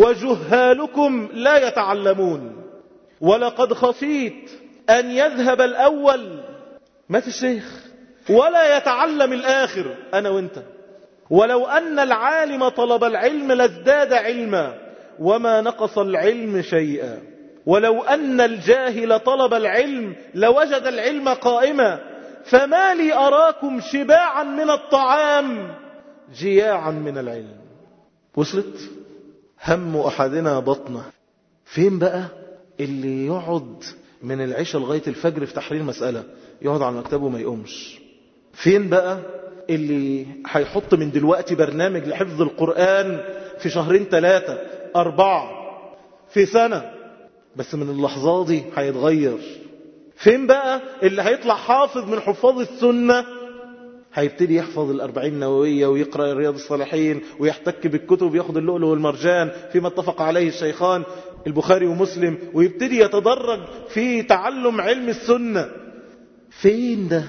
وجهالكم لا يتعلمون ولقد خشيت أن يذهب الأول مات الشيخ ولا يتعلم الآخر أنا وانت ولو أن العالم طلب العلم لازداد علما وما نقص العلم شيئا ولو أن الجاهل طلب العلم لوجد العلم قائما فما لي أراكم شباعا من الطعام جياعا من العلم وصلت هم أحدنا بطنه فين بقى اللي يقعد من العشاء لغاية الفجر في تحرير مسألة يقعد على مكتبه ما يقومش فين بقى اللي هيحط من دلوقتي برنامج لحفظ القرآن في شهرين ثلاثة أربعة في سنة بس من اللحظة دي هيتغير فين بقى اللي هيطلع حافظ من حفاظ السنة هيبتدي يحفظ الأربعين نووية ويقرأ رياض الصالحين ويحتك بالكتب وياخد اللؤلؤ والمرجان فيما اتفق عليه الشيخان البخاري ومسلم ويبتدي يتدرج في تعلم علم السنة فين ده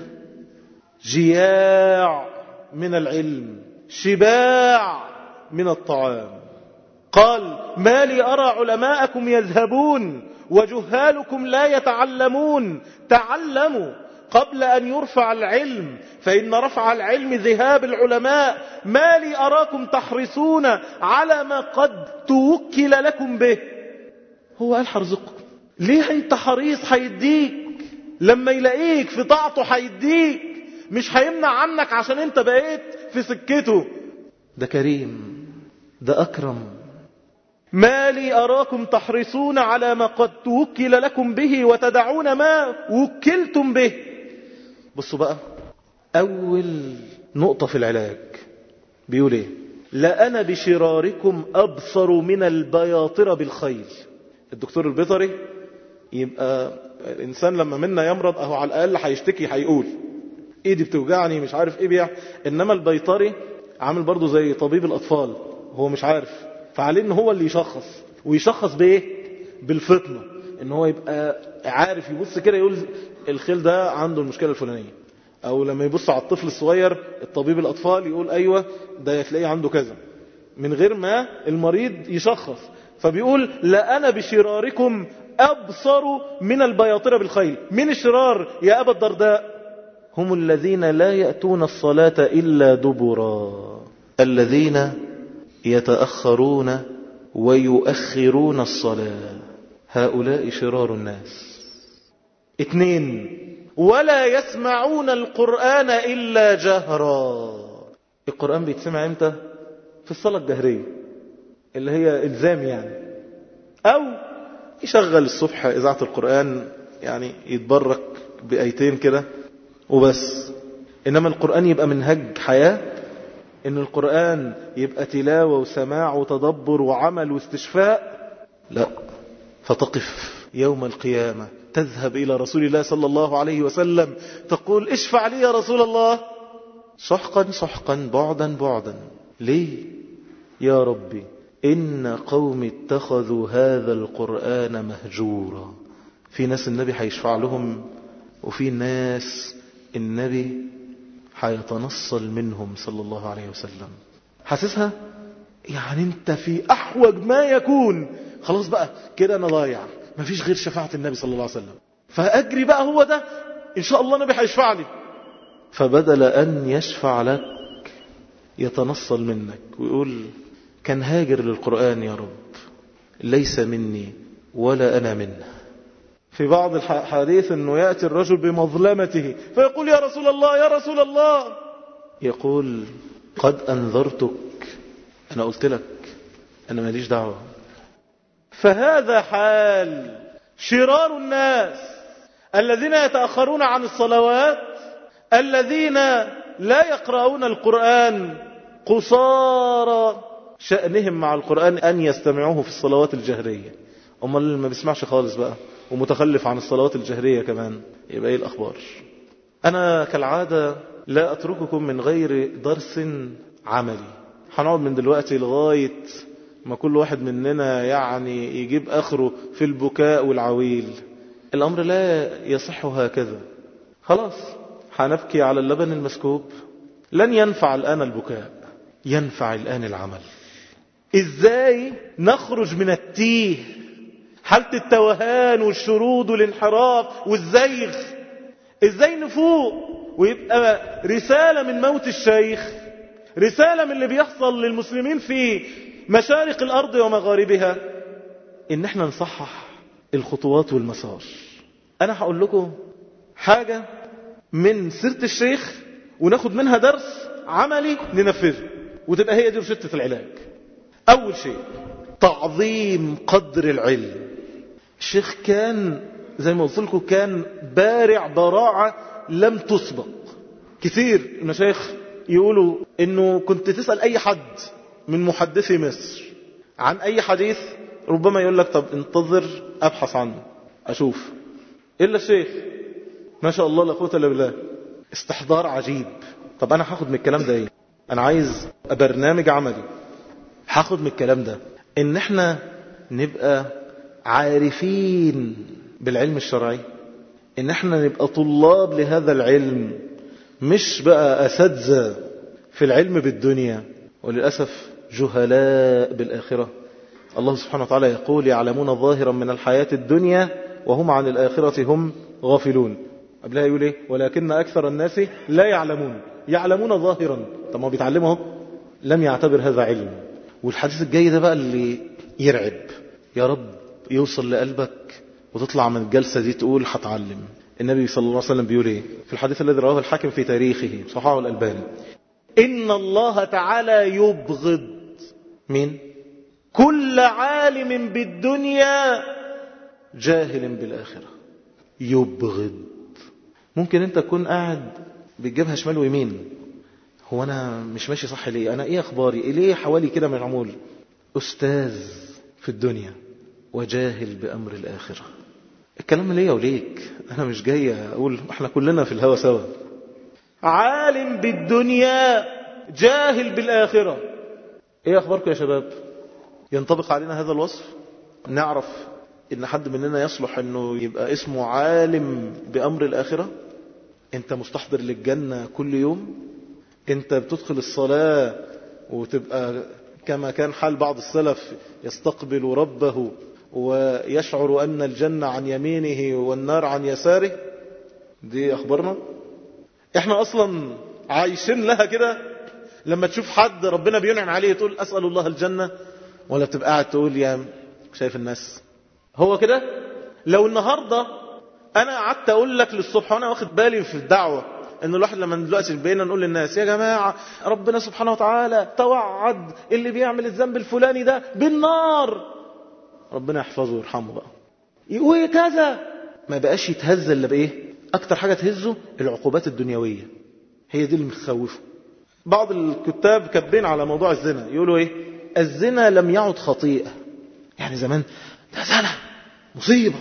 جياع من العلم شباع من الطعام قال ما لي أرى علماءكم يذهبون وجهالكم لا يتعلمون تعلموا قبل أن يرفع العلم فإن رفع العلم ذهاب العلماء ما لي أراكم تحرصون على ما قد توكل لكم به هو قال حرزقكم ليه انت حريص هيديك لما يلاقيك في طاعته هيديك مش هيمنع عنك عشان انت بقيت في سكته ده كريم ده أكرم ما لي أراكم تحرصون على ما قد توكل لكم به وتدعون ما وكلتم به بصوا بقى أول نقطة في العلاج بيقول ايه لأنا بشراركم أبصر من البياطرة بالخيل الدكتور البيطري يبقى الإنسان لما منا يمرض أهو على الأقل هيشتكي هيقول ايدي بتوجعني مش عارف ايه بيع انما البيطري عامل برضه زي طبيب الاطفال هو مش عارف فعليه ان هو اللي يشخص ويشخص بايه بالفطنه ان هو يبقى عارف يبص كده يقول الخيل ده عنده المشكله الفلانيه او لما يبص على الطفل الصغير الطبيب الاطفال يقول ايوه ده تلاقيه عنده كذا من غير ما المريض يشخص فبيقول لا انا بشراركم ابصر من البياطره بالخيل من الشرار يا ابا الدرداء هم الذين لا يأتون الصلاة إلا دبرا الذين يتأخرون ويؤخرون الصلاة هؤلاء شرار الناس اثنين ولا يسمعون القرآن إلا جهرا القرآن بيتسمع امتى في الصلاة الجهرية اللي هي إلزام يعني أو يشغل الصبح إذاعة القرآن يعني يتبرك بأيتين كده وبس إنما القرآن يبقى منهج حياة إن القرآن يبقى تلاوة وسماع وتدبر وعمل واستشفاء لا فتقف يوم القيامة تذهب إلى رسول الله صلى الله عليه وسلم تقول اشفع لي يا رسول الله سحقا سحقا بعدا بعدا ليه يا ربي إن قوم اتخذوا هذا القرآن مهجورا في ناس النبي هيشفع لهم وفي ناس النبي هيتنصل منهم صلى الله عليه وسلم حاسسها يعني انت في احوج ما يكون خلاص بقى كده انا ضايع مفيش غير شفاعة النبي صلى الله عليه وسلم فاجري بقى هو ده ان شاء الله النبي هيشفع لي فبدل ان يشفع لك يتنصل منك ويقول كان هاجر للقرآن يا رب ليس مني ولا انا منه في بعض الحديث أنه يأتي الرجل بمظلمته فيقول يا رسول الله يا رسول الله يقول قد أنذرتك أنا قلت لك أنا ماليش دعوة فهذا حال شرار الناس الذين يتأخرون عن الصلوات الذين لا يقرؤون القرآن قصارى شأنهم مع القرآن أن يستمعوه في الصلوات الجهرية أما اللي ما بيسمعش خالص بقى ومتخلف عن الصلوات الجهرية كمان يبقى ايه الأخبار أنا كالعادة لا أترككم من غير درس عملي هنقعد من دلوقتي لغاية ما كل واحد مننا يعني يجيب آخره في البكاء والعويل الأمر لا يصح هكذا خلاص هنبكي على اللبن المسكوب لن ينفع الآن البكاء ينفع الآن العمل إزاي نخرج من التيه حالة التوهان والشرود والانحراف والزيغ ازاي نفوق ويبقى رسالة من موت الشيخ رسالة من اللي بيحصل للمسلمين في مشارق الأرض ومغاربها إن احنا نصحح الخطوات والمسار أنا هقول لكم حاجة من سيرة الشيخ وناخد منها درس عملي ننفذه وتبقى هي دي رشدة العلاج أول شيء تعظيم قدر العلم الشيخ كان زي ما قلت لكم كان بارع براعة لم تسبق كثير المشايخ يقولوا انه كنت تسأل اي حد من محدثي مصر عن اي حديث ربما يقول لك طب انتظر أبحث عنه أشوف إلا الشيخ ما شاء الله لا قوة إلا بالله استحضار عجيب طب أنا هاخد من الكلام ده إيه أنا عايز برنامج عملي هاخد من الكلام ده إن إحنا نبقى عارفين بالعلم الشرعي إن إحنا نبقى طلاب لهذا العلم مش بقى أساتذة في العلم بالدنيا وللأسف جهلاء بالآخرة الله سبحانه وتعالى يقول يعلمون ظاهرا من الحياة الدنيا وهم عن الآخرة هم غافلون قبلها يقول ايه ولكن أكثر الناس لا يعلمون يعلمون ظاهرا طب ما بيتعلموا لم يعتبر هذا علم والحديث الجاي ده بقى اللي يرعب يا رب يوصل لقلبك وتطلع من الجلسة دي تقول هتعلم النبي صلى الله عليه وسلم بيقول ايه في الحديث الذي رواه الحاكم في تاريخه صححه الألباني إن الله تعالى يبغض مين كل عالم بالدنيا جاهل بالآخرة يبغض ممكن انت تكون قاعد بتجيبها شمال ويمين هو انا مش ماشي صح ليه انا ايه اخباري إيه ليه حوالي كده من العمول استاذ في الدنيا وجاهل بامر الاخره الكلام ليا وليك انا مش جاي اقول احنا كلنا في الهوا سوا عالم بالدنيا جاهل بالاخره ايه اخباركم يا شباب ينطبق علينا هذا الوصف نعرف ان حد مننا يصلح انه يبقى اسمه عالم بامر الاخره انت مستحضر للجنه كل يوم انت بتدخل الصلاه وتبقى كما كان حال بعض السلف يستقبل ربه ويشعر ان الجنه عن يمينه والنار عن يساره دي اخبارنا احنا اصلا عايشين لها كده لما تشوف حد ربنا بينعم عليه تقول اسال الله الجنه ولا بتبقى قاعد تقول يا شايف الناس هو كده لو النهاردة انا قعدت اقول لك للصبح وانا واخد بالي في الدعوة ان الواحد لما دلوقتي بقينا نقول للناس يا جماعة ربنا سبحانه وتعالى توعد اللي بيعمل الذنب الفلاني ده بالنار ربنا يحفظه ويرحمه بقى يقول كذا ما بقاش يتهز الا بايه اكتر حاجة تهزه العقوبات الدنيوية هي دي اللي مخوفه بعض الكتاب كاتبين على موضوع الزنا يقولوا ايه الزنا لم يعد خطيئة يعني زمان ده زنا مصيبة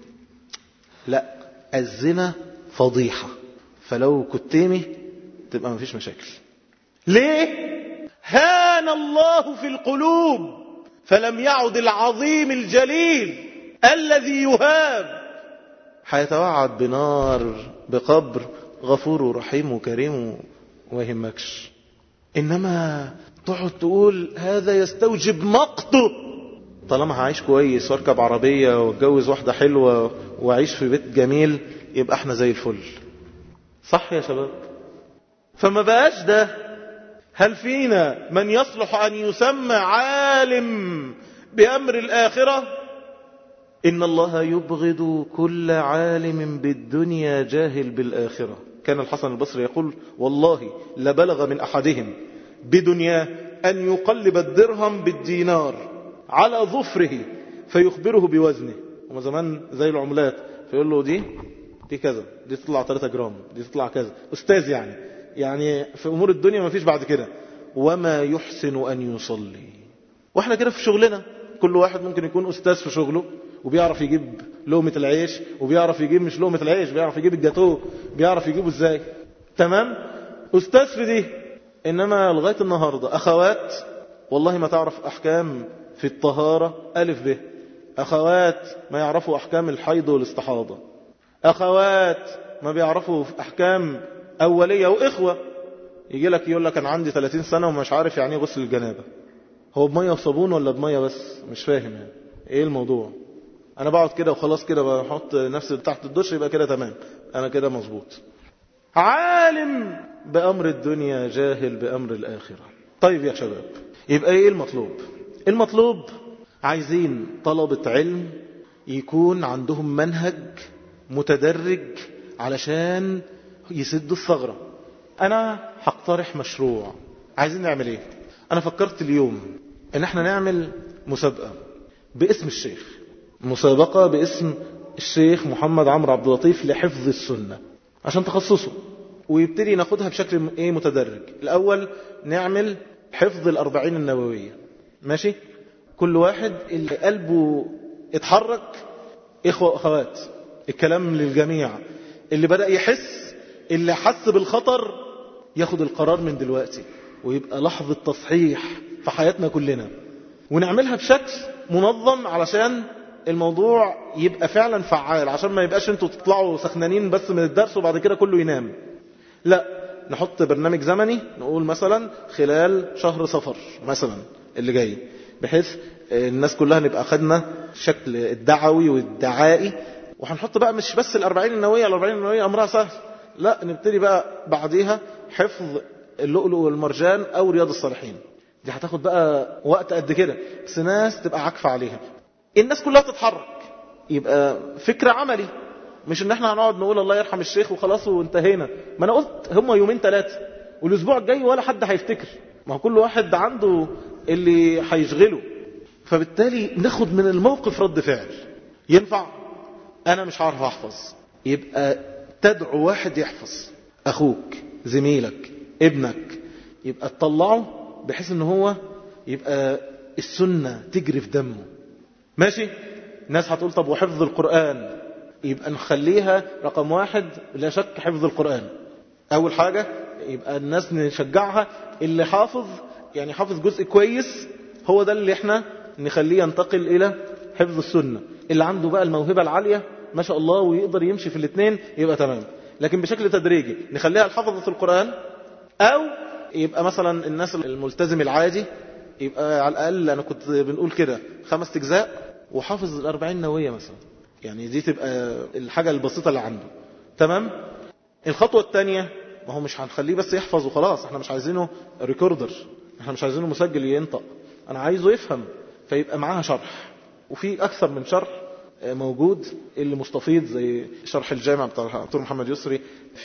لا الزنا فضيحة فلو كتيمي تبقى مفيش مشاكل ليه هان الله في القلوب فلم يعد العظيم الجليل الذي يهاب هيتوعد بنار بقبر غفور رحيم وكريم ويهمكش انما تقعد تقول هذا يستوجب مقته طالما هعيش كويس واركب عربية واتجوز واحدة حلوة واعيش في بيت جميل يبقى احنا زي الفل صح يا شباب فما بقاش ده هل فينا من يصلح ان يسمى عالم بامر الاخرة ان الله يبغض كل عالم بالدنيا جاهل بالاخرة كان الحسن البصري يقول والله لبلغ من احدهم بدنياه ان يقلب الدرهم بالدينار على ظفره فيخبره بوزنه وما زمان زي العملات فيقول له دي دي كذا دي تطلع 3 جرام دي تطلع كذا استاذ يعني يعني في امور الدنيا ما فيش بعد كده وما يحسن ان يصلي واحنا كده في شغلنا كل واحد ممكن يكون استاذ في شغله وبيعرف يجيب لقمة العيش وبيعرف يجيب مش لقمة العيش بيعرف يجيب الجاتوه بيعرف يجيبه ازاي تمام استاذ في دي انما لغاية النهاردة اخوات والله ما تعرف احكام في الطهارة ألف به أخوات ما يعرفوا أحكام الحيض والاستحاضة أخوات ما بيعرفوا أحكام أولية وإخوة يجي لك يقول لك أنا عندي 30 سنة ومش عارف يعني غسل الجنابة هو بمية وصابون ولا بمية بس مش فاهم يعني إيه الموضوع أنا بقعد كده وخلاص كده بحط نفسي تحت الدش يبقى كده تمام أنا كده مظبوط عالم بأمر الدنيا جاهل بأمر الآخرة طيب يا شباب يبقى إيه المطلوب المطلوب عايزين طلبة علم يكون عندهم منهج متدرج علشان يسدوا الثغرة أنا هقترح مشروع عايزين نعمل إيه أنا فكرت اليوم إن احنا نعمل مسابقة باسم الشيخ مسابقة باسم الشيخ محمد عمرو عبد اللطيف لحفظ السنة عشان تخصصه ويبتدي ناخدها بشكل ايه متدرج الأول نعمل حفظ الأربعين النووية ماشي كل واحد اللي قلبه اتحرك إخوة وأخوات الكلام للجميع اللي بدأ يحس اللي حس بالخطر ياخد القرار من دلوقتي ويبقى لحظة تصحيح في حياتنا كلنا ونعملها بشكل منظم علشان الموضوع يبقى فعلا فعال عشان ما يبقاش انتوا تطلعوا سخنانين بس من الدرس وبعد كده كله ينام لا نحط برنامج زمني نقول مثلا خلال شهر صفر مثلا اللي جاي بحيث الناس كلها نبقى خدنا الشكل الدعوي والدعائي وهنحط بقى مش بس الأربعين النووية الأربعين النووية أمرها سهل لا نبتدي بقى بعديها حفظ اللؤلؤ والمرجان أو رياض الصالحين دي هتاخد بقى وقت قد كده بس ناس تبقى عاكفة عليها الناس كلها تتحرك يبقى فكر عملي مش ان احنا هنقعد نقول الله يرحم الشيخ وخلاص وانتهينا ما انا قلت هم يومين ثلاثة والاسبوع الجاي ولا حد هيفتكر ما هو كل واحد عنده اللي هيشغله فبالتالي ناخد من الموقف رد فعل ينفع انا مش عارف احفظ يبقى تدعو واحد يحفظ اخوك زميلك ابنك يبقى تطلعه بحيث ان هو يبقى السنة تجري في دمه ماشي الناس هتقول طب وحفظ القرآن يبقى نخليها رقم واحد لا شك حفظ القرآن أول حاجة يبقى الناس نشجعها اللي حافظ يعني حافظ جزء كويس هو ده اللي احنا نخليه ينتقل إلى حفظ السنة اللي عنده بقى الموهبة العالية ما شاء الله ويقدر يمشي في الاثنين يبقى تمام لكن بشكل تدريجي نخليها الحفظة القرآن أو يبقى مثلا الناس الملتزم العادي يبقى على الأقل أنا كنت بنقول كده خمس أجزاء وحافظ الأربعين نووية مثلا يعني دي تبقى الحاجة البسيطة اللي عنده تمام الخطوة الثانية ما هو مش هنخليه بس يحفظ وخلاص احنا مش عايزينه ريكوردر احنا مش عايزينه مسجل ينطق انا عايزه يفهم فيبقى معاها شرح وفي اكثر من شرح موجود اللي مستفيض زي شرح الجامع بتاع دكتور محمد يسري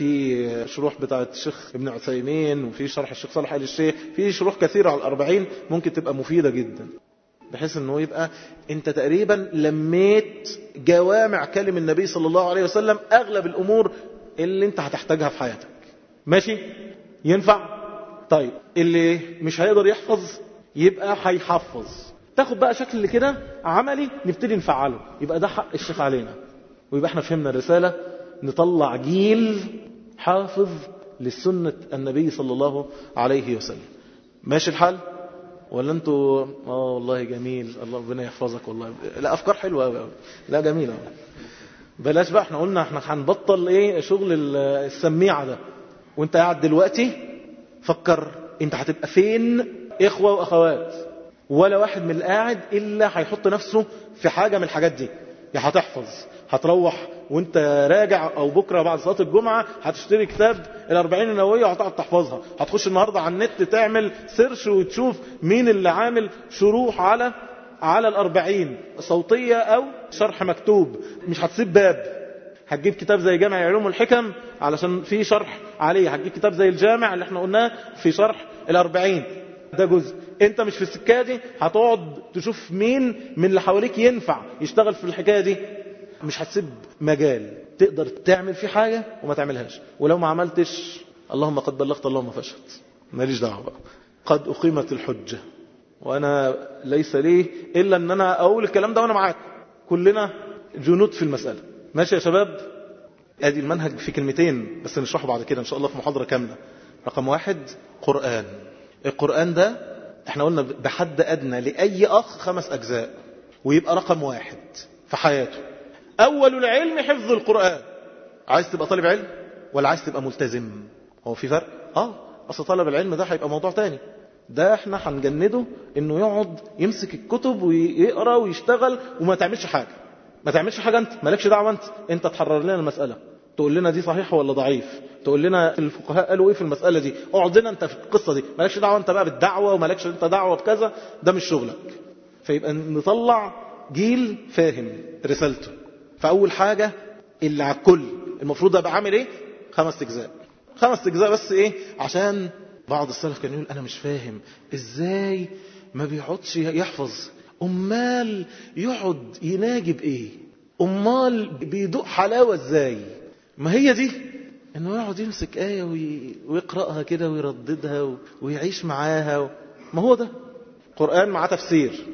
في شروح بتاعه الشيخ ابن عثيمين وفي شرح الشيخ صالح آل الشيخ في شروح كثيرة على الأربعين ممكن تبقى مفيدة جدا بحيث انه يبقى انت تقريبا لميت جوامع كلم النبي صلى الله عليه وسلم اغلب الامور اللي انت هتحتاجها في حياتك ماشي ينفع طيب اللي مش هيقدر يحفظ يبقى هيحفظ تاخد بقى شكل كده عملي نبتدي نفعله يبقى ده حق الشيخ علينا ويبقى احنا فهمنا الرسالة نطلع جيل حافظ للسنة النبي صلى الله عليه وسلم ماشي الحال ولا انتوا اه والله جميل الله ربنا يحفظك والله لا افكار حلوه قوي لا جميله بلاش بقى احنا قلنا احنا هنبطل ايه شغل السميعه ده وانت قاعد دلوقتي فكر انت هتبقى فين اخوه واخوات ولا واحد من القاعد الا هيحط نفسه في حاجه من الحاجات دي يا هتحفظ هتروح وانت راجع او بكره بعد صلاه الجمعه هتشتري كتاب الأربعين النوويه وهتقعد تحفظها هتخش النهارده على النت تعمل سيرش وتشوف مين اللي عامل شروح على على الأربعين صوتيه او شرح مكتوب مش هتسيب باب هتجيب كتاب زي جامع علوم الحكم علشان في شرح عليه هتجيب كتاب زي الجامع اللي احنا قلناه في شرح الأربعين ده جزء انت مش في السكه دي هتقعد تشوف مين من اللي حواليك ينفع يشتغل في الحكايه دي مش هتسيب مجال تقدر تعمل فيه حاجة وما تعملهاش ولو ما عملتش اللهم قد بلغت اللهم فشلت ماليش دعوة بقى قد أقيمت الحجة وأنا ليس لي إلا أن أنا أقول الكلام ده وأنا معاك كلنا جنود في المسألة ماشي يا شباب ادي المنهج في كلمتين بس نشرحه بعد كده ان شاء الله في محاضرة كاملة رقم واحد قرآن القرآن ده احنا قلنا بحد ادنى لأي اخ خمس اجزاء ويبقى رقم واحد في حياته أول العلم حفظ القرآن عايز تبقى طالب علم ولا عايز تبقى ملتزم هو في فرق اه اصل طالب العلم ده هيبقى موضوع تاني ده احنا هنجنده انه يقعد يمسك الكتب ويقرا ويشتغل وما تعملش حاجه ما تعملش حاجه انت مالكش دعوه انت انت تحرر لنا المساله تقول لنا دي صحيحه ولا ضعيف تقول لنا الفقهاء قالوا ايه في المساله دي اقعد لنا انت في القصه دي مالكش دعوه انت بقى بالدعوه ومالكش انت دعوه بكذا ده مش شغلك فيبقى نطلع جيل فاهم رسالته فأول حاجة اللي على الكل المفروض أبقى عامل إيه خمس أجزاء خمس أجزاء بس إيه عشان بعض السلف كان يقول أنا مش فاهم إزاي ما بيقعدش يحفظ أمال يقعد يناجي بإيه أمال بيدوق حلاوة إزاي ما هي دي إنه يقعد يمسك آية ويقرأها كده ويرددها ويعيش معاها ما هو ده قرآن مع تفسير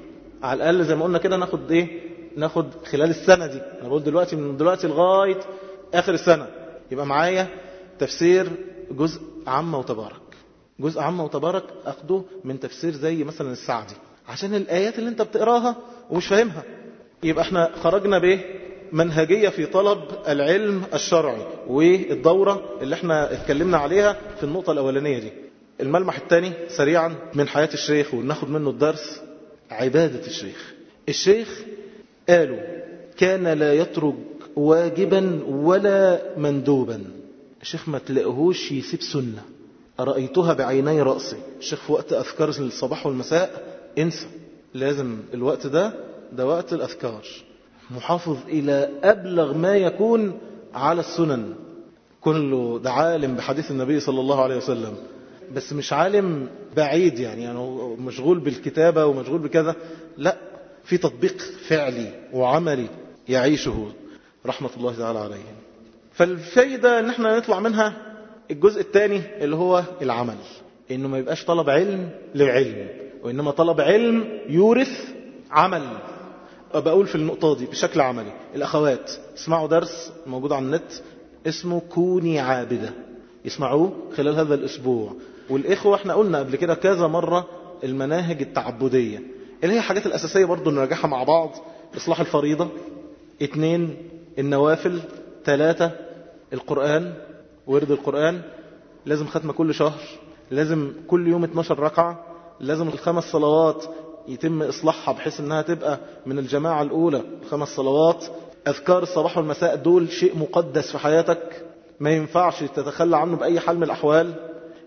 على الأقل زي ما قلنا كده ناخد إيه ناخد خلال السنة دي أنا بقول دلوقتي من دلوقتي لغاية آخر السنة يبقى معايا تفسير جزء عامة وتبارك جزء عامة وتبارك أخده من تفسير زي مثلا السعدي عشان الآيات اللي انت بتقراها ومش فاهمها يبقى احنا خرجنا به منهجية في طلب العلم الشرعي والدورة اللي احنا اتكلمنا عليها في النقطة الأولانية دي الملمح الثاني سريعا من حياة الشيخ وناخد منه الدرس عبادة الشيخ الشيخ قالوا كان لا يترك واجبا ولا مندوبا الشيخ ما تلاقيهوش يسيب سنة رأيتها بعيني رأسي الشيخ في وقت أذكار الصباح والمساء انسى لازم الوقت ده ده وقت الأذكار محافظ إلى أبلغ ما يكون على السنن كله ده عالم بحديث النبي صلى الله عليه وسلم بس مش عالم بعيد يعني, يعني مشغول بالكتابة ومشغول بكذا لا في تطبيق فعلي وعملي يعيشه رحمة الله تعالى عليه فالفايدة ان احنا نطلع منها الجزء الثاني اللي هو العمل انه ما يبقاش طلب علم لعلم وانما طلب علم يورث عمل بقول في النقطة دي بشكل عملي الأخوات اسمعوا درس موجود على النت اسمه كوني عابدة يسمعوه خلال هذا الأسبوع والإخوة احنا قلنا قبل كده كذا مرة المناهج التعبدية اللي هي الحاجات الأساسية برضو نراجعها مع بعض إصلاح الفريضة اثنين النوافل ثلاثة القرآن ورد القرآن لازم ختمة كل شهر لازم كل يوم 12 ركعة لازم الخمس صلوات يتم إصلاحها بحيث أنها تبقى من الجماعة الأولى خمس صلوات أذكار الصباح والمساء دول شيء مقدس في حياتك ما ينفعش تتخلى عنه بأي حال من الأحوال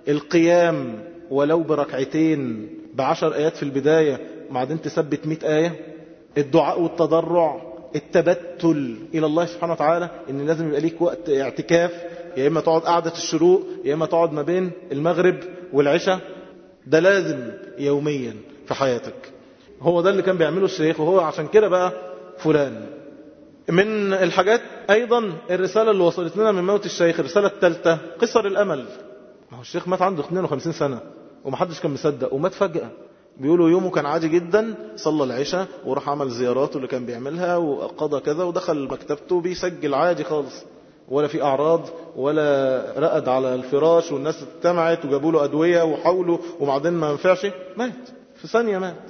القيام ولو بركعتين بعشر آيات في البداية بعدين تثبت مئة آية الدعاء والتضرع التبتل إلى الله سبحانه وتعالى إن لازم يبقى ليك وقت اعتكاف يا إما تقعد قعدة الشروق يا إما تقعد ما بين المغرب والعشاء ده لازم يوميا في حياتك هو ده اللي كان بيعمله الشيخ وهو عشان كده بقى فلان من الحاجات أيضا الرسالة اللي وصلت لنا من موت الشيخ الرسالة الثالثة قصر الأمل ما هو الشيخ مات عنده 52 سنة ومحدش كان مصدق ومات فجأة بيقولوا يومه كان عادي جدا صلى العشاء وراح عمل زياراته اللي كان بيعملها وقضى كذا ودخل مكتبته بيسجل عادي خالص ولا في أعراض ولا رقد على الفراش والناس اجتمعت وجابوا له أدوية وحاولوا وبعدين ما ينفعش مات في ثانية مات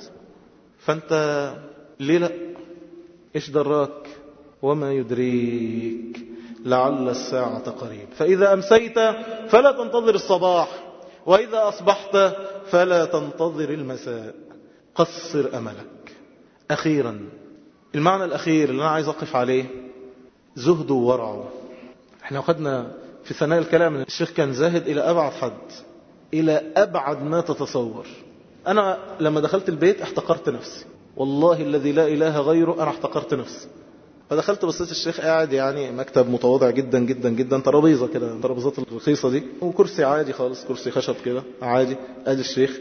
فأنت ليه لا إيش دراك وما يدريك لعل الساعة قريب فإذا أمسيت فلا تنتظر الصباح وإذا أصبحت فلا تنتظر المساء قصر أملك أخيرا المعنى الأخير اللي أنا عايز أقف عليه زهده وورعه احنا أخذنا في ثناء الكلام ان الشيخ كان زاهد إلى أبعد حد إلى أبعد ما تتصور أنا لما دخلت البيت احتقرت نفسي والله الذي لا إله غيره أنا احتقرت نفسي فدخلت بصيت الشيخ قاعد يعني مكتب متواضع جدا جدا جدا ترابيزه كده ترابيزات الرخيصه دي وكرسي عادي خالص كرسي خشب كده عادي ادي الشيخ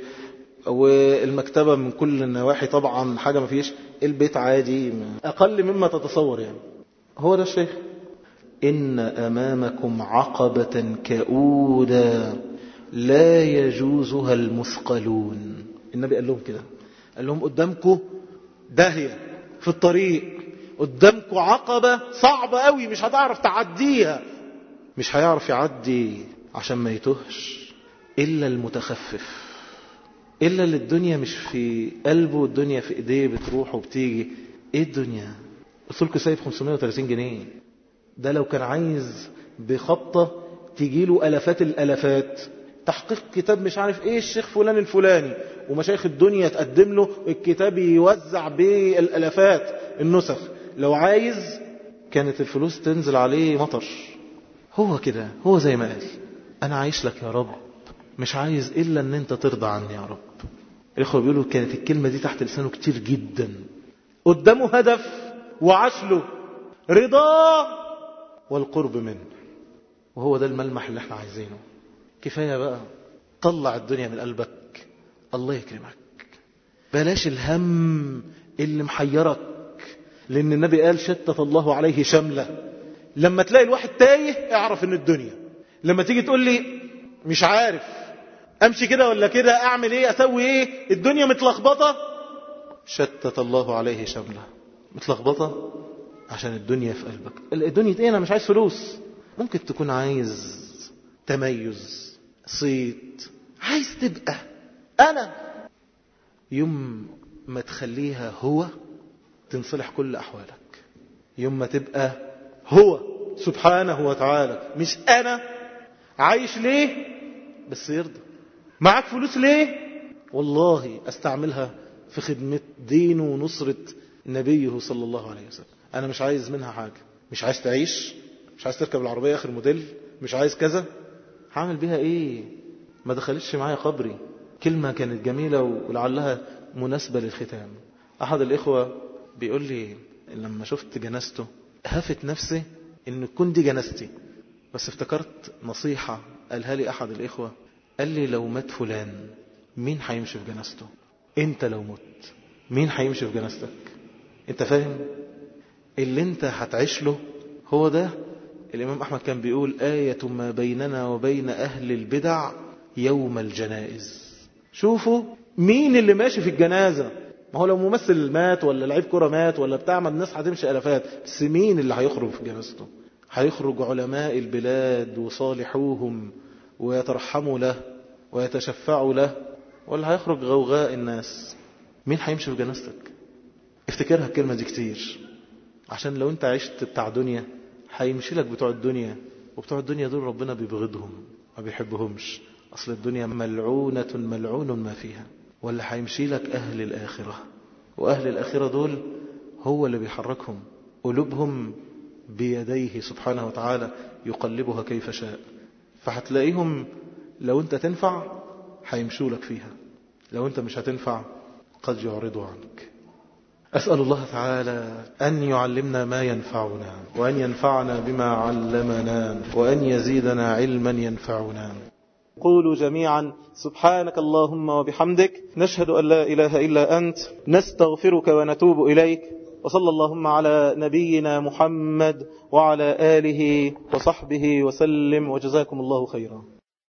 والمكتبه من كل النواحي طبعا حاجه ما فيش البيت عادي اقل مما تتصور يعني هو ده الشيخ ان امامكم عقبه كؤودا لا يجوزها المثقلون النبي قال لهم كده قال لهم قدامكم داهيه في الطريق قدامكم عقبة صعبة قوي مش هتعرف تعديها مش هيعرف يعدي عشان ما يتهش إلا المتخفف إلا اللي الدنيا مش في قلبه والدنيا في إيديه بتروح وبتيجي إيه الدنيا قلت لكم سايب 530 جنيه ده لو كان عايز بخطة تجيله ألفات الألفات تحقيق كتاب مش عارف ايه الشيخ فلان الفلاني ومشايخ الدنيا تقدم له الكتاب يوزع بالالافات النسخ لو عايز كانت الفلوس تنزل عليه مطر هو كده هو زي ما قال انا عايش لك يا رب مش عايز الا ان انت ترضى عني يا رب الاخوه بيقولوا كانت الكلمه دي تحت لسانه كتير جدا قدامه هدف وعاش له رضاه والقرب منه وهو ده الملمح اللي احنا عايزينه كفايه بقى طلع الدنيا من قلبك الله يكرمك بلاش الهم اللي محيرك لأن النبي قال شتت الله عليه شملة لما تلاقي الواحد تايه اعرف ان الدنيا لما تيجي تقول لي مش عارف امشي كده ولا كده اعمل ايه اسوي ايه الدنيا متلخبطة شتت الله عليه شمله متلخبطة عشان الدنيا في قلبك الدنيا ايه انا مش عايز فلوس ممكن تكون عايز تميز صيت عايز تبقى انا يوم ما تخليها هو تنصلح كل احوالك يوم ما تبقى هو سبحانه وتعالى مش انا عايش ليه بس يرضى معاك فلوس ليه والله استعملها في خدمة دينه ونصرة نبيه صلى الله عليه وسلم انا مش عايز منها حاجة مش عايز تعيش مش عايز تركب العربية اخر موديل مش عايز كذا هعمل بيها ايه ما دخلتش معايا قبري كلمة كانت جميلة ولعلها مناسبة للختام احد الاخوة بيقول لي لما شفت جنازته هفت نفسي ان تكون دي جنازتي بس افتكرت نصيحة قالها لي احد الاخوة قال لي لو مات فلان مين هيمشي في جنازته انت لو مت مين هيمشي في جنازتك انت فاهم اللي انت هتعيش له هو ده الامام احمد كان بيقول آية ما بيننا وبين اهل البدع يوم الجنائز شوفوا مين اللي ماشي في الجنازة ما هو لو ممثل مات ولا لعيب كرة مات ولا بتاع ما الناس هتمشي الافات بس مين اللي هيخرج في جنازته هيخرج علماء البلاد وصالحوهم ويترحموا له ويتشفعوا له ولا هيخرج غوغاء الناس مين هيمشي في جنازتك افتكرها الكلمة دي كتير عشان لو انت عشت بتاع دنيا هيمشي لك بتوع الدنيا وبتوع الدنيا دول ربنا بيبغضهم ما بيحبهمش أصل الدنيا ملعونة ملعون ما فيها ولا هيمشي لك أهل الآخرة وأهل الآخرة دول هو اللي بيحركهم قلوبهم بيديه سبحانه وتعالى يقلبها كيف شاء فهتلاقيهم لو انت تنفع هيمشوا لك فيها لو انت مش هتنفع قد يعرضوا عنك أسأل الله تعالى أن يعلمنا ما ينفعنا وأن ينفعنا بما علمنا وأن يزيدنا علما ينفعنا قولوا جميعا سبحانك اللهم وبحمدك نشهد أن لا إله إلا أنت نستغفرك ونتوب إليك وصلى اللهم على نبينا محمد وعلى آله وصحبه وسلم وجزاكم الله خيرا